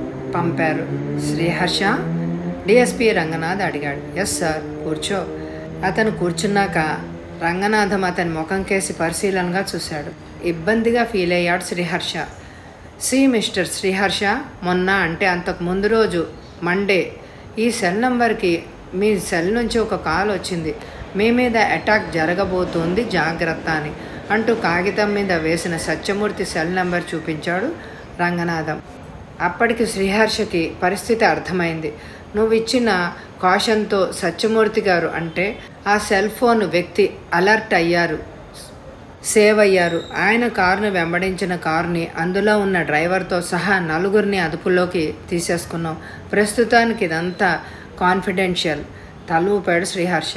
Speaker 2: పంపారు శ్రీహర్ష డిఎస్పి రంగనాథ్ అడిగాడు ఎస్ సార్ కూర్చో అతను కూర్చున్నాక రంగనాథం అతని ముఖం కేసి పరిశీలనగా చూశాడు ఇబ్బందిగా ఫీల్ అయ్యాడు శ్రీహర్ష సి మిస్టర్ శ్రీహర్ష మొన్న అంటే అంతకు ముందు రోజు మండే ఈ సెల్ నంబర్కి మీ సెల్ నుంచి ఒక కాల్ వచ్చింది మీ మీద అటాక్ జరగబోతోంది జాగ్రత్త అని అంటూ కాగితం మీద వేసిన సత్యమూర్తి సెల్ నంబర్ చూపించాడు రంగనాథం అప్పటికి శ్రీహర్షకి పరిస్థితి అర్థమైంది నువ్వు ఇచ్చిన కాషన్తో సత్యమూర్తి గారు అంటే ఆ సెల్ ఫోన్ వ్యక్తి అలర్ట్ అయ్యారు సేవ్ అయ్యారు ఆయన కారును వెంబడించిన కారుని అందులో ఉన్న డ్రైవర్తో సహా నలుగురిని అదుపులోకి తీసేసుకున్నాం ప్రస్తుతానికి ఇదంతా కాన్ఫిడెన్షియల్ తలూపాడు శ్రీహర్ష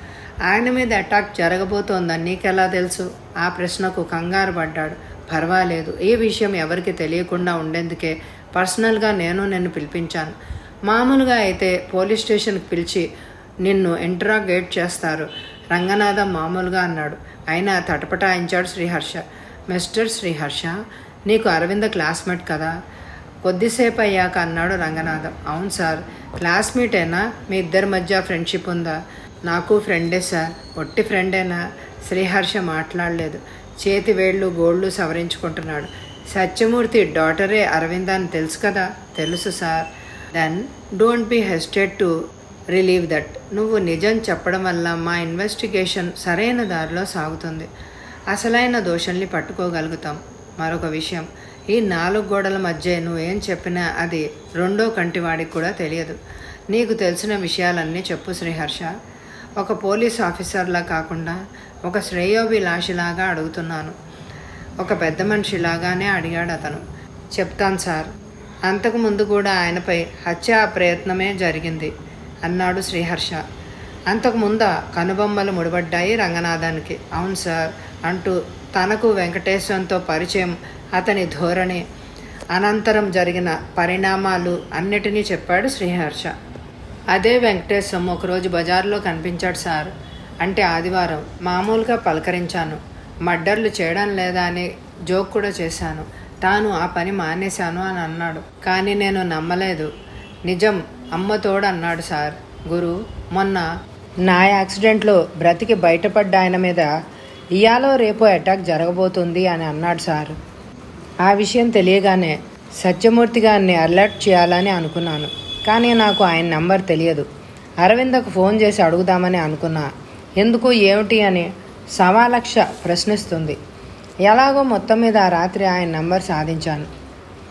Speaker 2: ఆయన మీద అటాక్ జరగబోతోందని నీకెలా తెలుసు ఆ ప్రశ్నకు కంగారు పడ్డాడు పర్వాలేదు ఈ విషయం ఎవరికి తెలియకుండా ఉండేందుకే పర్సనల్గా నేను నిన్ను పిలిపించాను మామూలుగా అయితే పోలీస్ స్టేషన్కి పిలిచి నిన్ను ఇంటరాగేట్ చేస్తారు రంగనాథం మామూలుగా అన్నాడు అయినా తటపటాయించాడు శ్రీహర్ష మిస్టర్ శ్రీహర్ష నీకు అరవింద క్లాస్మేట్ కదా కొద్దిసేపు అయ్యాక అన్నాడు రంగనాథం అవును సార్ క్లాస్మేటేనా మీ ఇద్దరి మధ్య ఫ్రెండ్షిప్ ఉందా నాకు ఫ్రెండే సార్ ఒట్టి ఫ్రెండేనా శ్రీహర్ష మాట్లాడలేదు చేతి వేళ్ళు గోళ్ళు సవరించుకుంటున్నాడు సత్యమూర్తి డాటరే అరవింద అని తెలుసు కదా తెలుసు sir then don't be hesitate to reveal that నువ్వు నిజం చెప్పడం వల్ల మా ఇన్వెస్టిగేషన్ సరైన దారిలో సాగుతుంది అసలైన దోషుల్ని పట్టుకోగలుగుతాం మరొక విషయం ఈ నాలుగు గోడల మధ్య నువ్వేం చెప్పినా అది రెండో కంటివాడికి కూడా తెలియదు నీకు తెలిసిన విషయాలన్నీ చెప్పు శ్రీహర్ష ఒక పోలీస్ ఆఫీసర్లా కాకుండా ఒక శ్రేయోభిలాషిలాగా అడుగుతున్నాను ఒక పెద్ద మనిషిలాగానే అడిగాడు అతను చెప్తాను సార్ అంతకుముందు కూడా ఆయనపై హత్యా ప్రయత్నమే జరిగింది అన్నాడు శ్రీహర్ష అంతకుముంద కనుబొమ్మలు ముడిపడ్డాయి రంగనాథానికి అవును సార్ అంటూ తనకు వెంకటేశ్వరంతో పరిచయం అతని ధోరణి అనంతరం జరిగిన పరిణామాలు అన్నిటినీ చెప్పాడు శ్రీహర్ష అదే వెంకటేశం ఒకరోజు బజార్లో కనిపించాడు సార్ అంటే ఆదివారం మామూలుగా పలకరించాను మర్డర్లు చేయడం లేదా అని జోక్ కూడా చేశాను తాను ఆ పని మానేశాను అని అన్నాడు కానీ నేను నమ్మలేదు నిజం అమ్మ తోడు అన్నాడు సార్ గురు మొన్న నా యాక్సిడెంట్లో బ్రతికి బయటపడ్డ ఆయన మీద ఇయాలో రేపో అటాక్ జరగబోతుంది అని అన్నాడు సార్ ఆ విషయం తెలియగానే సత్యమూర్తి గారిని అలర్ట్ చేయాలని అనుకున్నాను కానీ నాకు ఆయన నంబర్ తెలియదు అరవిందకు ఫోన్ చేసి అడుగుదామని అనుకున్నా ఎందుకు ఏమిటి అని సవాలక్ష ప్రశ్నిస్తుంది ఎలాగో మొత్తం మీద ఆ రాత్రి ఆయన నంబర్ సాధించాను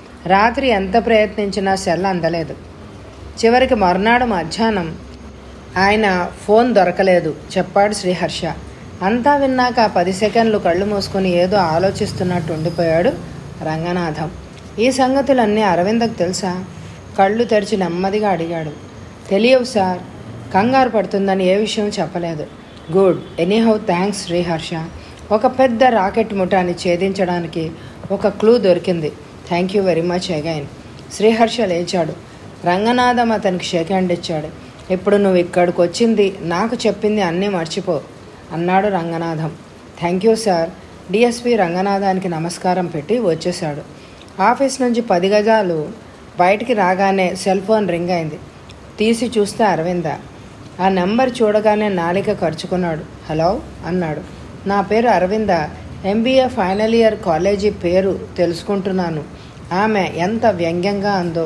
Speaker 2: రాత్రి ఎంత ప్రయత్నించినా సెల్ అందలేదు చివరికి మర్నాడు మధ్యాహ్నం ఆయన ఫోన్ దొరకలేదు చెప్పాడు శ్రీహర్ష అంతా విన్నాక ఆ పది సెకండ్లు కళ్ళు మూసుకొని ఏదో ఆలోచిస్తున్నట్టు ఉండిపోయాడు రంగనాథం ఈ సంగతులన్నీ అరవిందకు తెలుసా కళ్ళు తెరిచి నెమ్మదిగా అడిగాడు తెలియవు సార్ కంగారు పడుతుందని ఏ విషయం చెప్పలేదు గుడ్ ఎనీహౌ థ్యాంక్స్ శ్రీహర్ష ఒక పెద్ద రాకెట్ ముఠాన్ని ఛేదించడానికి ఒక క్లూ దొరికింది thank you very much again Sriharsha లేచాడు రంగనాథం అతనికి షేక్ హ్యాండ్ ఇచ్చాడు ఇప్పుడు నువ్వు ఇక్కడికి వచ్చింది నాకు చెప్పింది అన్నీ మర్చిపో అన్నాడు Ranganatham thank you sir DSP రంగనాథానికి నమస్కారం పెట్టి వచ్చేశాడు ఆఫీస్ నుంచి పది గజాలు బయటికి రాగానే సెల్ ఫోన్ రింగ్ అయింది తీసి చూస్తే అరవింద ఆ నెంబర్ చూడగానే నాలిక ఖర్చుకున్నాడు హలో అన్నాడు నా పేరు Aravinda MBA final year college పేరు తెలుసుకుంటున్నాను ఆమె ఎంత వ్యంగ్యంగా ఉందో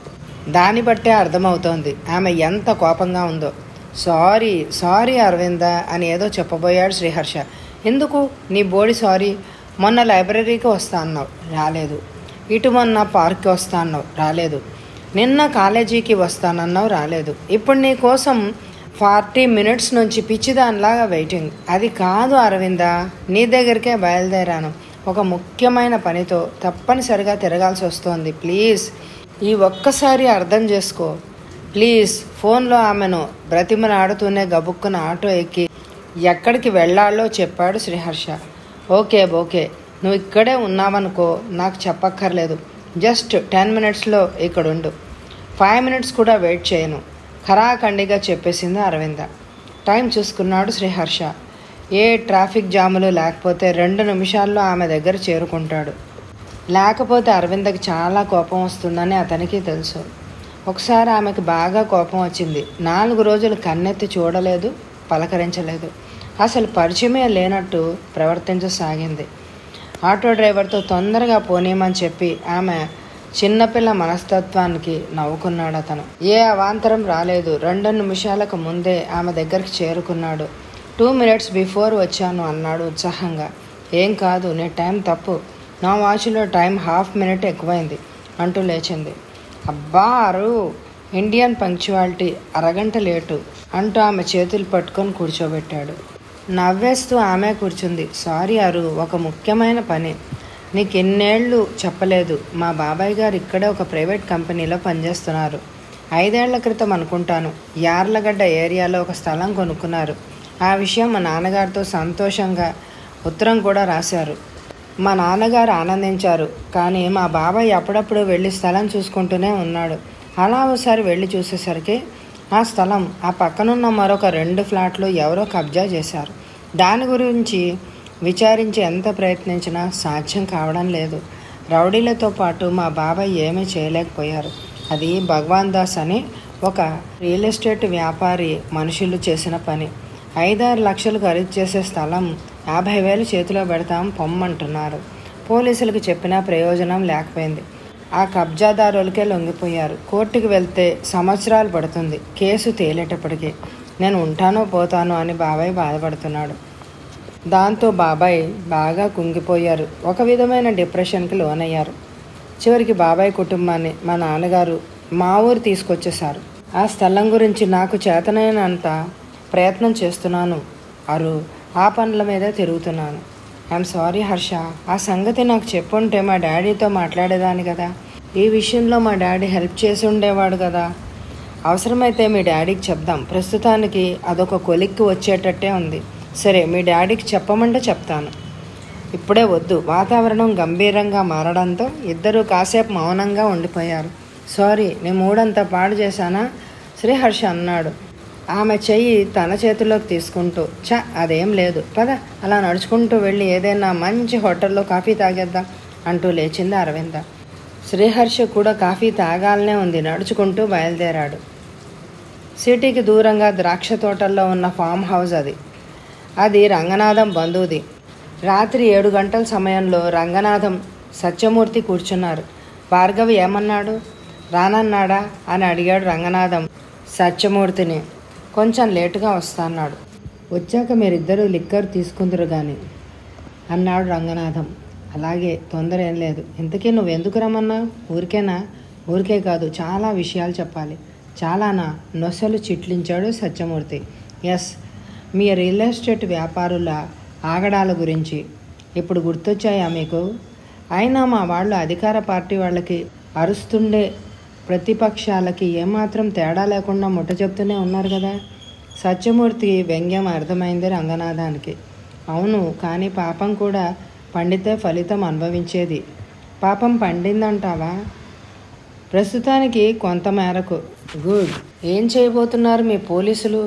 Speaker 2: దాన్ని బట్టే అర్థమవుతోంది ఆమె ఎంత కోపంగా ఉందో సారీ సారీ అరవింద అని ఏదో చెప్పబోయాడు శ్రీహర్ష ఎందుకు నీ బోడి సారీ మొన్న లైబ్రరీకి వస్తా అన్నావు రాలేదు ఇటు మొన్న పార్క్కి వస్తా అన్నావు రాలేదు నిన్న కాలేజీకి వస్తానన్నావు రాలేదు ఇప్పుడు నీ కోసం ఫార్టీ మినిట్స్ నుంచి పిచ్చిదానిలాగా వెయిటింగ్ అది కాదు అరవింద నీ దగ్గరికే బయలుదేరాను ఒక ముఖ్యమైన పనితో తప్పనిసరిగా తిరగాల్సి వస్తోంది ప్లీజ్ ఈ ఒక్కసారి అర్థం చేసుకో ప్లీజ్ ఫోన్లో ఆమెను బ్రతిమలాడుతూనే గబుక్కున ఆటో ఎక్కి ఎక్కడికి వెళ్ళాలో చెప్పాడు శ్రీహర్ష ఓకే ఓకే నువ్వు ఇక్కడే ఉన్నావనుకో నాకు చెప్పక్కర్లేదు జస్ట్ టెన్ మినిట్స్లో ఇక్కడ ఉండు ఫైవ్ మినిట్స్ కూడా వెయిట్ చేయను ఖరాఖండిగా చెప్పేసింది అరవింద టైం చూసుకున్నాడు శ్రీహర్ష ఏ ట్రాఫిక్ జాములు లేకపోతే రెండు నిమిషాల్లో ఆమె దగ్గర చేరుకుంటాడు లేకపోతే అరవిందకి చాలా కోపం వస్తుందని అతనికి తెలుసు ఒకసారి ఆమెకు బాగా కోపం వచ్చింది నాలుగు రోజులు కన్నెత్తి చూడలేదు పలకరించలేదు అసలు పరిచయమే లేనట్టు ప్రవర్తించసాగింది ఆటో డ్రైవర్తో తొందరగా పోనీయమని చెప్పి ఆమె చిన్నపిల్ల మనస్తత్వానికి నవ్వుకున్నాడు అతను ఏ అవాంతరం రాలేదు రెండు నిమిషాలకు ముందే ఆమె దగ్గరికి చేరుకున్నాడు టూ మినిట్స్ బిఫోర్ వచ్చాను అన్నాడు ఉత్సాహంగా ఏం కాదు నీ టైం తప్పు నా వాచ్లో టైం హాఫ్ మినిట్ ఎక్కువైంది అంటూ లేచింది అబ్బా అరు ఇండియన్ పంక్చువాలిటీ అరగంట లేటు అంటూ ఆమె చేతులు పట్టుకొని కూర్చోబెట్టాడు నవ్వేస్తూ ఆమె కూర్చుంది సారీ అరు ఒక ముఖ్యమైన పని నీకు ఎన్నేళ్ళు చెప్పలేదు మా బాబాయ్ గారు ఇక్కడే ఒక ప్రైవేట్ కంపెనీలో పనిచేస్తున్నారు ఐదేళ్ల క్రితం అనుకుంటాను యార్లగడ్డ ఏరియాలో ఒక స్థలం కొనుక్కున్నారు ఆ విషయం మా నాన్నగారితో సంతోషంగా ఉత్తరం కూడా రాశారు మా నాన్నగారు ఆనందించారు కానీ మా బాబాయ్ అప్పుడప్పుడు వెళ్ళి స్థలం చూసుకుంటూనే ఉన్నాడు అలా ఒకసారి వెళ్ళి చూసేసరికి ఆ స్థలం ఆ పక్కనున్న మరొక రెండు ఫ్లాట్లు ఎవరో కబ్జా చేశారు దాని గురించి విచారించి ఎంత ప్రయత్నించినా సాధ్యం కావడం లేదు రౌడీలతో పాటు మా బాబాయ్ ఏమీ చేయలేకపోయారు అది భగవాన్ దాస్ అని ఒక రియల్ ఎస్టేట్ వ్యాపారి మనుషులు చేసిన పని ఐదారు లక్షలు ఖరీదు చేసే స్థలం యాభై వేలు చేతిలో పెడతాం పొమ్మంటున్నారు పోలీసులకు చెప్పినా ప్రయోజనం లేకపోయింది ఆ కబ్జాదారులకే లొంగిపోయారు కోర్టుకు వెళ్తే సంవత్సరాలు పడుతుంది కేసు తేలేటప్పటికి నేను ఉంటానో పోతానో అని బాబాయ్ బాధపడుతున్నాడు దాంతో బాబాయ్ బాగా కుంగిపోయారు ఒక విధమైన డిప్రెషన్కి లోనయ్యారు చివరికి బాబాయ్ కుటుంబాన్ని మా నాన్నగారు మా ఊరు తీసుకొచ్చేశారు ఆ స్థలం గురించి నాకు చేతనైనంత ప్రయత్నం చేస్తున్నాను అరు ఆ పనుల మీదే తిరుగుతున్నాను ఐఎమ్ సారీ హర్ష ఆ సంగతి నాకు చెప్పుంటే మా డాడీతో మాట్లాడేదాన్ని కదా ఈ విషయంలో మా డాడీ హెల్ప్ చేసి ఉండేవాడు కదా అవసరమైతే మీ డాడీకి చెప్దాం ప్రస్తుతానికి అదొక కొలిక్కి వచ్చేటట్టే ఉంది సరే మీ డాడీకి చెప్పమంటే చెప్తాను ఇప్పుడే వద్దు వాతావరణం గంభీరంగా మారడంతో ఇద్దరూ కాసేపు మౌనంగా ఉండిపోయారు సారీ నీ మూడంతా పాడు చేశానా శ్రీహర్ష అన్నాడు ఆమె చెయ్యి తన చేతిలోకి తీసుకుంటూ చ అదేం లేదు పద అలా నడుచుకుంటూ వెళ్ళి ఏదైనా మంచి హోటల్లో కాఫీ తాగేద్దాం అంటూ లేచింది అరవింద శ్రీహర్ష కూడా కాఫీ తాగాలనే ఉంది నడుచుకుంటూ బయలుదేరాడు సిటీకి దూరంగా ద్రాక్ష తోటల్లో ఉన్న ఫామ్ హౌస్ అది అది రంగనాథం బంధువుది రాత్రి ఏడు గంటల సమయంలో రంగనాథం సత్యమూర్తి కూర్చున్నారు భార్గవి ఏమన్నాడు రానన్నాడా అని అడిగాడు రంగనాథం సత్యమూర్తిని కొంచెం లేటుగా వస్తాన్నాడు వచ్చాక మీరిద్దరూ లిక్కర్ తీసుకుందరు కానీ అన్నాడు రంగనాథం అలాగే తొందర ఏం లేదు ఇంతకీ నువ్వు ఎందుకు రమ్మన్నావు ఊరికేనా ఊరికే కాదు చాలా విషయాలు చెప్పాలి
Speaker 1: చాలానా నొసలు చిట్లించాడు సత్యమూర్తి ఎస్ మీ రియల్ ఎస్టేట్ వ్యాపారుల ఆగడాల గురించి ఇప్పుడు గుర్తొచ్చాయా మీకు అయినా మా వాళ్ళు అధికార పార్టీ వాళ్ళకి అరుస్తుండే ప్రతిపక్షాలకి ఏమాత్రం తేడా లేకుండా ముట్ట చెప్తూనే ఉన్నారు కదా సత్యమూర్తి వ్యంగ్యం అర్థమైంది రంగనాథానికి అవును కానీ పాపం కూడా పండితే ఫలితం అనుభవించేది పాపం పండిందంటావా ప్రస్తుతానికి కొంత మేరకు గుడ్ ఏం చేయబోతున్నారు మీ పోలీసులు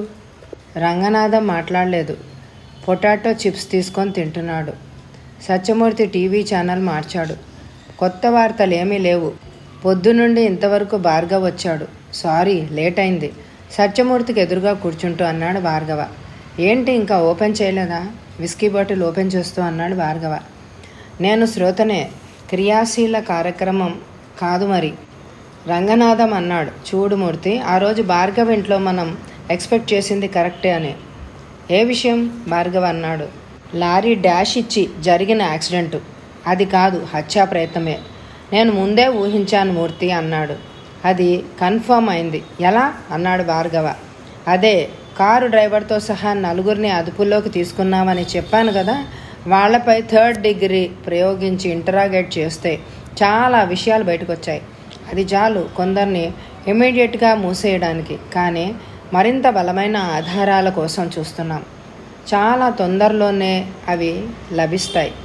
Speaker 1: రంగనాథం మాట్లాడలేదు పొటాటో చిప్స్ తీసుకొని తింటున్నాడు సత్యమూర్తి టీవీ ఛానల్ మార్చాడు కొత్త వార్తలు ఏమీ లేవు పొద్దునుండి ఇంతవరకు భార్గవ్ వచ్చాడు సారీ లేట్ అయింది సత్యమూర్తికి ఎదురుగా కూర్చుంటూ అన్నాడు భార్గవ ఏంటి ఇంకా ఓపెన్ చేయలేదా విస్కీ బాటిల్ ఓపెన్ చేస్తూ అన్నాడు భార్గవ నేను శ్రోతనే క్రియాశీల కార్యక్రమం కాదు మరి రంగనాథం అన్నాడు చూడు మూర్తి ఆ రోజు భార్గవ్ ఇంట్లో మనం ఎక్స్పెక్ట్ చేసింది కరెక్టే అని ఏ విషయం భార్గవ్ అన్నాడు లారీ డాష్ ఇచ్చి జరిగిన యాక్సిడెంటు అది కాదు హత్యా ప్రయత్నమే నేను ముందే ఊహించాను మూర్తి అన్నాడు అది కన్ఫర్మ్ అయింది ఎలా అన్నాడు భార్గవ అదే కారు డ్రైవర్తో సహా నలుగురిని అదుపులోకి తీసుకున్నామని చెప్పాను కదా వాళ్ళపై థర్డ్ డిగ్రీ ప్రయోగించి ఇంటరాగేట్ చేస్తే చాలా విషయాలు బయటకు వచ్చాయి అది చాలు కొందరిని ఇమీడియట్గా మూసేయడానికి కానీ మరింత బలమైన ఆధారాల కోసం చూస్తున్నాం చాలా తొందరలోనే అవి లభిస్తాయి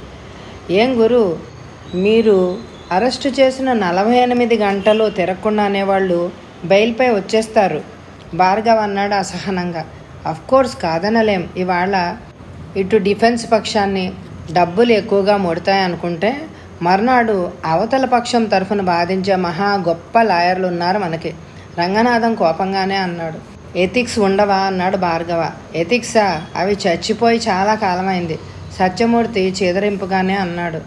Speaker 1: ఏం గురు మీరు అరెస్టు చేసిన నలభై ఎనిమిది గంటలు తిరగకుండానే వాళ్ళు బెయిల్పై వచ్చేస్తారు భార్గవ్ అన్నాడు అసహనంగా కోర్స్ కాదనలేం ఇవాళ ఇటు డిఫెన్స్ పక్షాన్ని డబ్బులు ఎక్కువగా ముడతాయి అనుకుంటే మర్నాడు అవతల పక్షం తరఫున బాధించే మహా గొప్ప లాయర్లు ఉన్నారు మనకి రంగనాథం కోపంగానే అన్నాడు ఎథిక్స్ ఉండవా అన్నాడు భార్గవ ఎథిక్సా అవి చచ్చిపోయి చాలా కాలమైంది సత్యమూర్తి చేదరింపుగానే అన్నాడు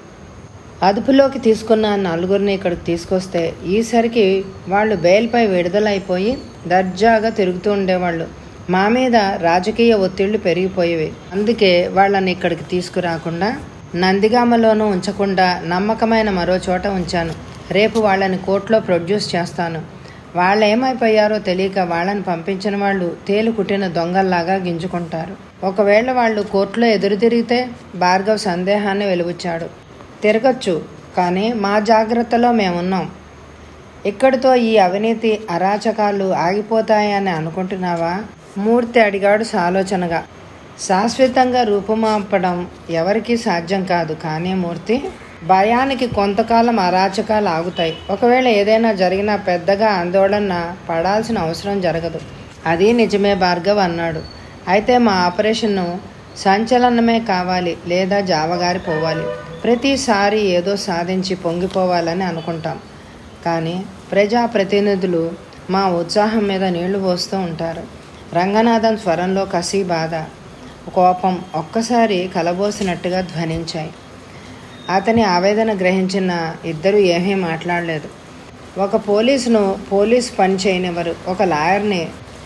Speaker 1: అదుపులోకి తీసుకున్న నలుగురిని ఇక్కడికి తీసుకొస్తే ఈసరికి వాళ్ళు బెయిల్పై విడుదలైపోయి దర్జాగా తిరుగుతూ ఉండేవాళ్ళు మా మీద రాజకీయ ఒత్తిళ్లు పెరిగిపోయేవి అందుకే వాళ్ళని ఇక్కడికి తీసుకురాకుండా నందిగామలోనూ ఉంచకుండా నమ్మకమైన మరో చోట ఉంచాను రేపు వాళ్ళని కోర్టులో ప్రొడ్యూస్ చేస్తాను వాళ్ళు ఏమైపోయారో తెలియక వాళ్ళని పంపించిన వాళ్ళు తేలు కుట్టిన దొంగల్లాగా గింజుకుంటారు ఒకవేళ వాళ్ళు కోర్టులో ఎదురు తిరిగితే భార్గవ్ సందేహాన్ని వెలువచ్చాడు తిరగచ్చు కానీ మా జాగ్రత్తలో మేమున్నాం ఇక్కడితో ఈ అవినీతి అరాచకాలు ఆగిపోతాయని అనుకుంటున్నావా మూర్తి అడిగాడు సాలోచనగా శాశ్వతంగా రూపుమాపడం ఎవరికీ సాధ్యం కాదు కానీ మూర్తి భయానికి కొంతకాలం అరాచకాలు ఆగుతాయి ఒకవేళ ఏదైనా జరిగినా పెద్దగా ఆందోళన పడాల్సిన అవసరం జరగదు అది నిజమే భార్గవ్ అన్నాడు అయితే మా ఆపరేషన్ను సంచలనమే కావాలి లేదా జావగారి పోవాలి ప్రతిసారి ఏదో సాధించి పొంగిపోవాలని అనుకుంటాం కానీ ప్రజాప్రతినిధులు మా ఉత్సాహం మీద నీళ్లు పోస్తూ ఉంటారు రంగనాథన్ స్వరంలో కసి బాధ కోపం ఒక్కసారి కలబోసినట్టుగా ధ్వనించాయి అతని ఆవేదన గ్రహించిన ఇద్దరు ఏమీ మాట్లాడలేదు ఒక పోలీసును పోలీస్ పని చేయనివ్వరు ఒక లాయర్ని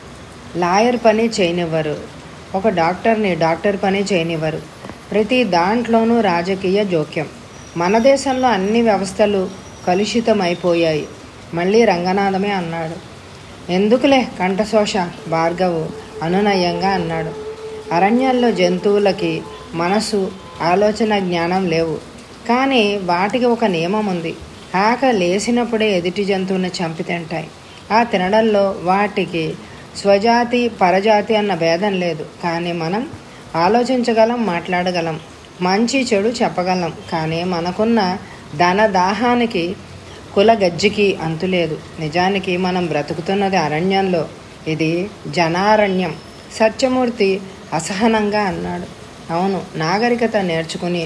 Speaker 1: లాయర్ పని చేయనివ్వరు ఒక డాక్టర్ని డాక్టర్ పని చేయనివ్వరు ప్రతి దాంట్లోనూ రాజకీయ జోక్యం మన దేశంలో అన్ని వ్యవస్థలు కలుషితమైపోయాయి మళ్ళీ రంగనాథమే అన్నాడు ఎందుకులే కంఠశోష భార్గవు అనునయంగా అన్నాడు అరణ్యాల్లో జంతువులకి మనసు ఆలోచన జ్ఞానం లేవు కానీ వాటికి ఒక నియమం ఉంది ఆక లేసినప్పుడే ఎదుటి జంతువుని చంపి తింటాయి ఆ తినడంలో వాటికి స్వజాతి పరజాతి అన్న భేదం లేదు కానీ మనం ఆలోచించగలం మాట్లాడగలం మంచి చెడు చెప్పగలం కానీ మనకున్న ధన దాహానికి కుల గజ్జికి అంతులేదు నిజానికి మనం బ్రతుకుతున్నది అరణ్యంలో ఇది జనారణ్యం సత్యమూర్తి అసహనంగా అన్నాడు అవును నాగరికత నేర్చుకుని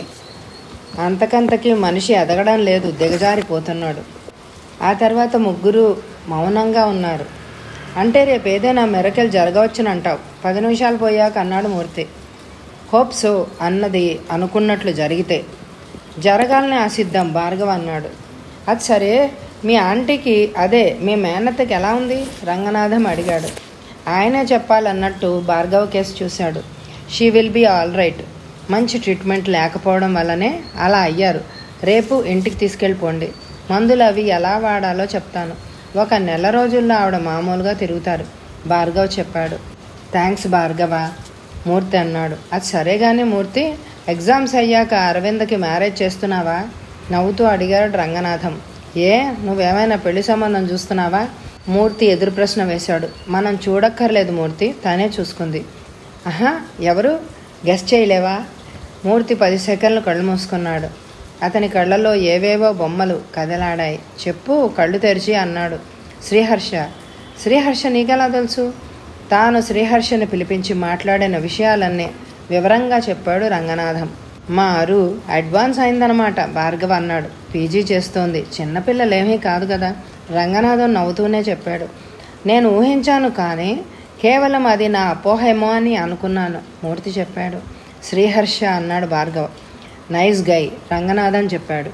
Speaker 1: అంతకంతకి మనిషి ఎదగడం లేదు దిగజారిపోతున్నాడు ఆ తర్వాత ముగ్గురు మౌనంగా ఉన్నారు అంటే రేపు ఏదైనా మెరకలు జరగవచ్చునంటావు పది నిమిషాలు పోయాక అన్నాడు మూర్తి హోప్ సో అన్నది అనుకున్నట్లు జరిగితే జరగాలని ఆశిద్దాం భార్గవ్ అన్నాడు అది సరే మీ ఆంటీకి అదే మీ మేనత్తకి ఎలా ఉంది రంగనాథం అడిగాడు ఆయనే చెప్పాలన్నట్టు భార్గవ్ కేసు చూశాడు she will be all right మంచి ట్రీట్మెంట్ లేకపోవడం వల్లనే అలా అయ్యారు రేపు ఇంటికి తీసుకెళ్ళిపోండి మందులు అవి ఎలా వాడాలో చెప్తాను ఒక నెల రోజుల్లో ఆవిడ మామూలుగా తిరుగుతారు భార్గవ్ చెప్పాడు థ్యాంక్స్ భార్గవ మూర్తి అన్నాడు అది సరే కానీ మూర్తి ఎగ్జామ్స్ అయ్యాక అరవిందకి మ్యారేజ్ చేస్తున్నావా నవ్వుతూ అడిగాడు రంగనాథం ఏ నువ్వేమైనా పెళ్లి సంబంధం చూస్తున్నావా మూర్తి ఎదురు ప్రశ్న వేశాడు మనం చూడక్కర్లేదు మూర్తి తనే చూసుకుంది ఆహా ఎవరు గెస్ట్ చేయలేవా మూర్తి పది సెకండ్లు కళ్ళు మూసుకున్నాడు అతని కళ్ళలో ఏవేవో బొమ్మలు కదలాడాయి చెప్పు కళ్ళు తెరిచి అన్నాడు శ్రీహర్ష శ్రీహర్ష నీకెలా తెలుసు తాను శ్రీహర్షని పిలిపించి మాట్లాడిన విషయాలన్నీ వివరంగా చెప్పాడు రంగనాథం మా అరు అడ్వాన్స్ అయిందనమాట భార్గవ అన్నాడు పీజీ చేస్తోంది చిన్నపిల్లలేమీ కాదు కదా రంగనాథం నవ్వుతూనే చెప్పాడు నేను ఊహించాను కానీ కేవలం అది నా అపోహేమో అని అనుకున్నాను మూర్తి చెప్పాడు శ్రీహర్ష అన్నాడు భార్గవ్ నైస్ గై రంగనాథన్ చెప్పాడు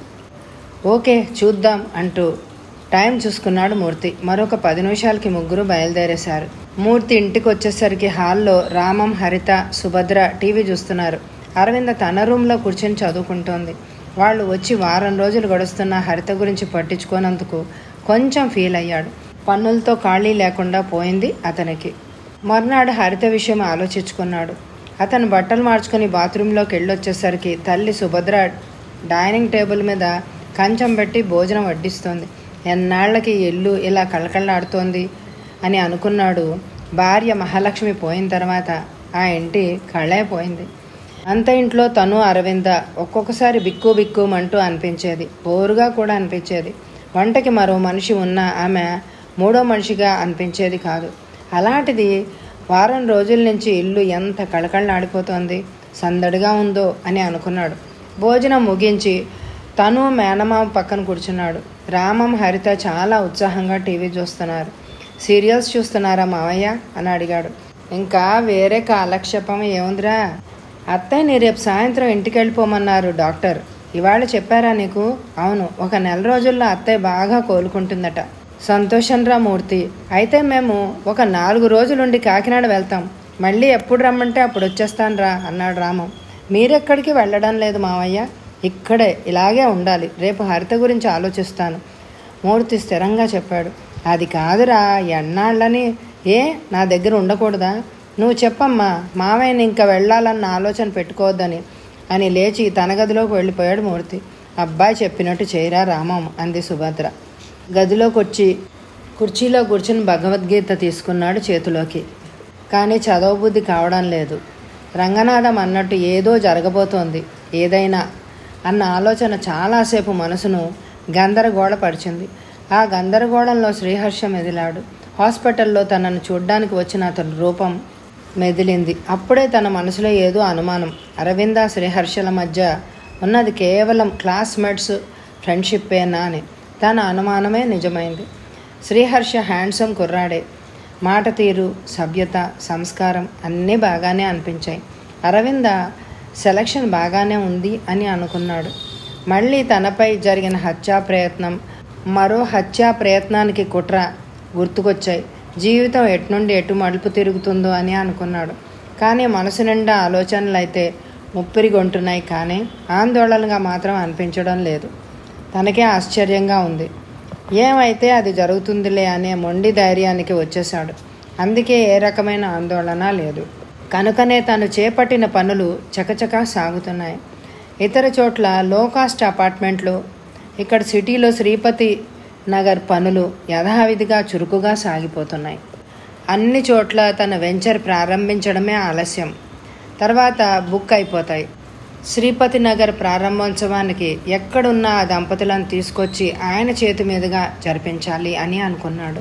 Speaker 1: ఓకే చూద్దాం అంటూ టైం చూసుకున్నాడు మూర్తి మరొక పది నిమిషాలకి ముగ్గురు బయలుదేరేశారు మూర్తి ఇంటికి వచ్చేసరికి హాల్లో రామం హరిత సుభద్ర టీవీ చూస్తున్నారు అరవింద తన రూమ్లో కూర్చొని చదువుకుంటోంది వాళ్ళు వచ్చి వారం రోజులు గడుస్తున్న హరిత గురించి పట్టించుకోనందుకు కొంచెం ఫీల్ అయ్యాడు పన్నులతో ఖాళీ లేకుండా పోయింది అతనికి మర్నాడు హరిత విషయం ఆలోచించుకున్నాడు అతను బట్టలు మార్చుకుని బాత్రూంలోకి వెళ్ళొచ్చేసరికి తల్లి సుభద్ర డైనింగ్ టేబుల్ మీద కంచం పెట్టి భోజనం వడ్డిస్తోంది ఎన్నాళ్లకి ఈ ఇల్లు ఇలా కళకళలాడుతోంది అని అనుకున్నాడు భార్య మహాలక్ష్మి పోయిన తర్వాత ఆ ఇంటి కళే పోయింది అంత ఇంట్లో తను అరవింద ఒక్కొక్కసారి బిక్కు బిక్కుమంటూ అనిపించేది బోరుగా కూడా అనిపించేది వంటకి మరో మనిషి ఉన్న ఆమె మూడో మనిషిగా అనిపించేది కాదు అలాంటిది వారం రోజుల నుంచి ఇల్లు ఎంత కళకళలాడిపోతోంది సందడిగా ఉందో అని అనుకున్నాడు భోజనం ముగించి తను మేనమామ పక్కన కూర్చున్నాడు రామం హరిత చాలా ఉత్సాహంగా టీవీ చూస్తున్నారు సీరియల్స్ చూస్తున్నారా మావయ్య అని అడిగాడు ఇంకా వేరే కాలక్షేపం ఏముందిరా అత్తయ్య నీ రేపు సాయంత్రం ఇంటికి వెళ్ళిపోమన్నారు డాక్టర్ ఇవాళ చెప్పారా నీకు అవును ఒక నెల రోజుల్లో అత్తయ్య బాగా కోలుకుంటుందట సంతోషంరా మూర్తి అయితే మేము ఒక నాలుగు రోజులుండి కాకినాడ వెళ్తాం మళ్ళీ ఎప్పుడు రమ్మంటే అప్పుడు వచ్చేస్తాను రా అన్నాడు రామం మీరెక్కడికి వెళ్ళడం లేదు మావయ్య ఇక్కడే ఇలాగే ఉండాలి రేపు హరిత గురించి ఆలోచిస్తాను మూర్తి స్థిరంగా చెప్పాడు అది కాదురా ఎన్నాళ్ళని ఏ నా దగ్గర ఉండకూడదా నువ్వు చెప్పమ్మా మావయ్యని ఇంకా వెళ్ళాలన్న ఆలోచన పెట్టుకోవద్దని అని లేచి తన గదిలోకి వెళ్ళిపోయాడు మూర్తి అబ్బాయి చెప్పినట్టు చేయరా రామం అంది సుభద్ర గదిలోకి వచ్చి కుర్చీలో కూర్చుని భగవద్గీత తీసుకున్నాడు చేతిలోకి కానీ చదవబుద్ధి కావడం లేదు రంగనాథం అన్నట్టు ఏదో జరగబోతోంది ఏదైనా అన్న ఆలోచన చాలాసేపు మనసును గందరగోళపరిచింది ఆ గందరగోళంలో శ్రీహర్ష మెదిలాడు హాస్పిటల్లో తనను చూడ్డానికి వచ్చిన అతని రూపం మెదిలింది అప్పుడే తన మనసులో ఏదో అనుమానం అరవింద శ్రీహర్షల మధ్య ఉన్నది కేవలం క్లాస్మేట్స్ ఫ్రెండ్షిప్పేనా అని తన అనుమానమే నిజమైంది శ్రీహర్ష హ్యాండ్సమ్ కుర్రాడే మాట తీరు సభ్యత సంస్కారం అన్నీ బాగానే అనిపించాయి అరవింద సెలక్షన్ బాగానే ఉంది అని అనుకున్నాడు మళ్ళీ తనపై జరిగిన హత్యా ప్రయత్నం మరో హత్యా ప్రయత్నానికి కుట్ర గుర్తుకొచ్చాయి జీవితం ఎట్నుండి ఎటు మలుపు తిరుగుతుందో అని అనుకున్నాడు కానీ మనసు నిండా ఆలోచనలు అయితే ముప్పిరిగొంటున్నాయి కానీ ఆందోళనగా మాత్రం అనిపించడం లేదు తనకే ఆశ్చర్యంగా ఉంది ఏమైతే అది జరుగుతుందిలే అనే మొండి ధైర్యానికి వచ్చేశాడు అందుకే ఏ రకమైన ఆందోళన లేదు కనుకనే తను చేపట్టిన పనులు చకచకా సాగుతున్నాయి ఇతర చోట్ల లో కాస్ట్ అపార్ట్మెంట్లు ఇక్కడ సిటీలో శ్రీపతి నగర్ పనులు యథావిధిగా చురుకుగా సాగిపోతున్నాయి అన్ని చోట్ల తన వెంచర్ ప్రారంభించడమే ఆలస్యం తర్వాత బుక్ అయిపోతాయి శ్రీపతి నగర్ ప్రారంభోత్సవానికి ఎక్కడున్న ఆ దంపతులను తీసుకొచ్చి ఆయన చేతి మీదుగా జరిపించాలి అని అనుకున్నాడు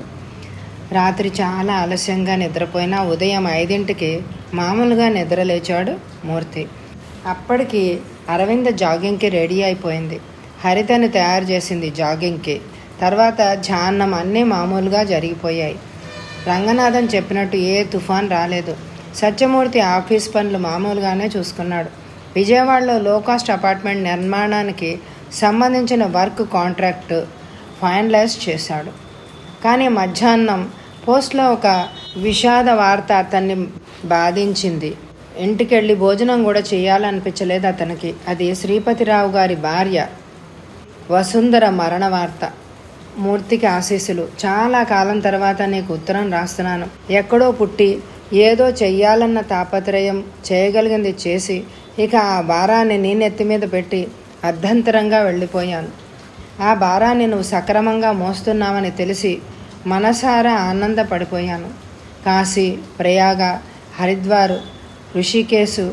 Speaker 1: రాత్రి చాలా ఆలస్యంగా నిద్రపోయినా ఉదయం ఐదింటికి మామూలుగా నిద్రలేచాడు మూర్తి అప్పటికి అరవింద జాగింగ్కి రెడీ అయిపోయింది హరితని తయారు చేసింది జాగింగ్కి తర్వాత ఝాన్నం అన్నీ మామూలుగా జరిగిపోయాయి రంగనాథన్ చెప్పినట్టు ఏ తుఫాన్ రాలేదు సత్యమూర్తి ఆఫీస్ పనులు మామూలుగానే చూసుకున్నాడు విజయవాడలో లో కాస్ట్ అపార్ట్మెంట్ నిర్మాణానికి సంబంధించిన వర్క్ కాంట్రాక్ట్ ఫైనలైజ్ చేశాడు కానీ మధ్యాహ్నం పోస్ట్లో ఒక విషాద వార్త అతన్ని బాధించింది ఇంటికెళ్ళి భోజనం కూడా చేయాలనిపించలేదు అతనికి అది శ్రీపతిరావు గారి భార్య వసుంధర మరణ వార్త మూర్తికి ఆశీస్సులు చాలా కాలం తర్వాత నీకు ఉత్తరం రాస్తున్నాను ఎక్కడో పుట్టి ఏదో చెయ్యాలన్న తాపత్రయం చేయగలిగింది చేసి ఇక ఆ భారాన్ని నీ నెత్తి మీద పెట్టి అర్ధంతరంగా వెళ్ళిపోయాను ఆ భారాన్ని నువ్వు సక్రమంగా మోస్తున్నావని తెలిసి మనసారా ఆనందపడిపోయాను కాశీ ప్రయాగ హరిద్వారు ఋషికేశు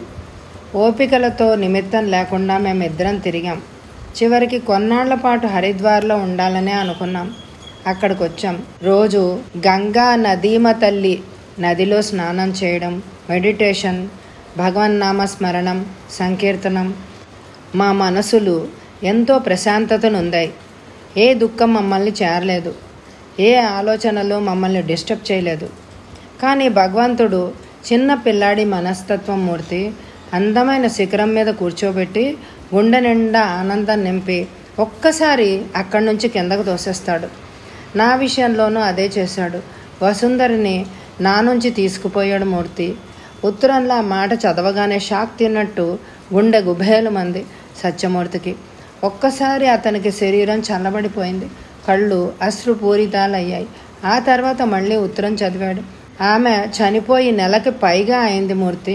Speaker 1: ఓపికలతో నిమిత్తం లేకుండా మేమిద్దరం తిరిగాం చివరికి కొన్నాళ్ల పాటు హరిద్వార్లో ఉండాలనే అనుకున్నాం అక్కడికి వచ్చాం రోజు గంగా నదీమ తల్లి నదిలో స్నానం చేయడం మెడిటేషన్ భగవన్నామ స్మరణం సంకీర్తనం మా మనసులు ఎంతో ప్రశాంతతను ఉందాయి ఏ దుఃఖం మమ్మల్ని చేరలేదు ఏ ఆలోచనలు మమ్మల్ని డిస్టర్బ్ చేయలేదు కానీ భగవంతుడు చిన్న పిల్లాడి మనస్తత్వం మూర్తి అందమైన శిఖరం మీద కూర్చోబెట్టి గుండె నిండా ఆనందం నింపి ఒక్కసారి అక్కడి నుంచి కిందకు తోసేస్తాడు నా విషయంలోనూ అదే చేశాడు వసుంధరిని నా నుంచి తీసుకుపోయాడు మూర్తి ఉత్తరంలో ఆ మాట చదవగానే షాక్ తిన్నట్టు గుండె గుబేలు మంది సత్యమూర్తికి ఒక్కసారి అతనికి శరీరం చల్లబడిపోయింది కళ్ళు అశ్రుపూరితాలయ్యాయి ఆ తర్వాత మళ్ళీ ఉత్తరం చదివాడు ఆమె చనిపోయి నెలకి పైగా అయింది మూర్తి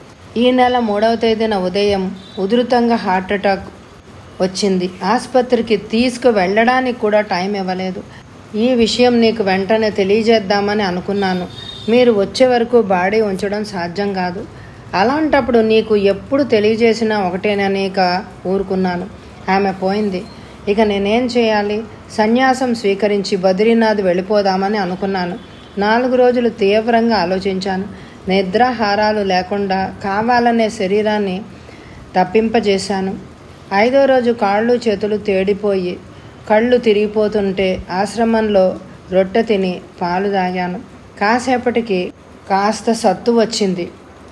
Speaker 1: ఈ నెల మూడవ తేదీన ఉదయం ఉధృతంగా హార్ట్ అటాక్ వచ్చింది ఆసుపత్రికి తీసుకు వెళ్ళడానికి కూడా టైం ఇవ్వలేదు ఈ విషయం నీకు వెంటనే తెలియజేద్దామని అనుకున్నాను మీరు వచ్చే వరకు బాడీ ఉంచడం సాధ్యం కాదు అలాంటప్పుడు నీకు ఎప్పుడు తెలియజేసినా ఒకటేనని ఇక ఊరుకున్నాను ఆమె పోయింది ఇక నేనేం చేయాలి సన్యాసం స్వీకరించి బద్రీనాథ్ వెళ్ళిపోదామని అనుకున్నాను నాలుగు రోజులు తీవ్రంగా ఆలోచించాను నిద్రాహారాలు లేకుండా కావాలనే శరీరాన్ని తప్పింపజేశాను ఐదో రోజు కాళ్ళు చేతులు తేడిపోయి కళ్ళు తిరిగిపోతుంటే ఆశ్రమంలో రొట్టె తిని పాలు తాగాను కాసేపటికి కాస్త సత్తు వచ్చింది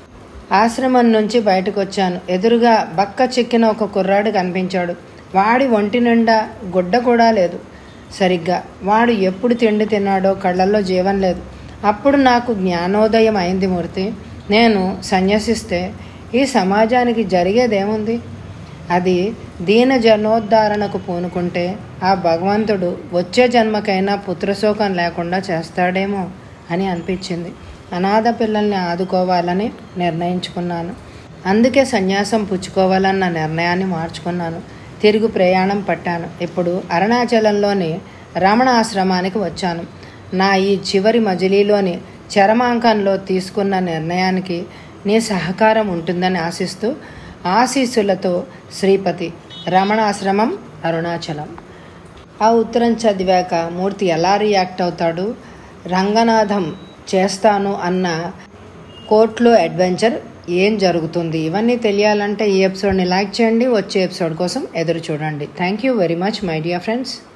Speaker 1: ఆశ్రమం నుంచి బయటకు వచ్చాను ఎదురుగా బక్క చిక్కిన ఒక కుర్రాడు కనిపించాడు వాడి ఒంటి నిండా గుడ్డ కూడా లేదు సరిగ్గా వాడు ఎప్పుడు తిండి తిన్నాడో కళ్ళల్లో జీవం లేదు అప్పుడు నాకు జ్ఞానోదయం అయింది మూర్తి నేను సన్యసిస్తే ఈ సమాజానికి జరిగేదేముంది అది దీన జనోద్ధారణకు పూనుకుంటే ఆ భగవంతుడు వచ్చే జన్మకైనా పుత్రశోకం లేకుండా చేస్తాడేమో అని అనిపించింది అనాథ పిల్లల్ని ఆదుకోవాలని నిర్ణయించుకున్నాను అందుకే సన్యాసం పుచ్చుకోవాలన్న నిర్ణయాన్ని మార్చుకున్నాను తిరుగు ప్రయాణం పట్టాను ఇప్పుడు అరుణాచలంలోని రమణ ఆశ్రమానికి వచ్చాను నా ఈ చివరి మజిలీలోని చరమాంకంలో తీసుకున్న నిర్ణయానికి నీ సహకారం ఉంటుందని ఆశిస్తూ ఆశీస్సులతో శ్రీపతి రమణాశ్రమం అరుణాచలం ఆ ఉత్తరం చదివాక మూర్తి ఎలా రియాక్ట్ అవుతాడు రంగనాథం చేస్తాను అన్న కోర్టులో అడ్వెంచర్ ఏం జరుగుతుంది ఇవన్నీ తెలియాలంటే ఈ ఎపిసోడ్ని లైక్ చేయండి వచ్చే ఎపిసోడ్ కోసం ఎదురు చూడండి thank you very much my dear friends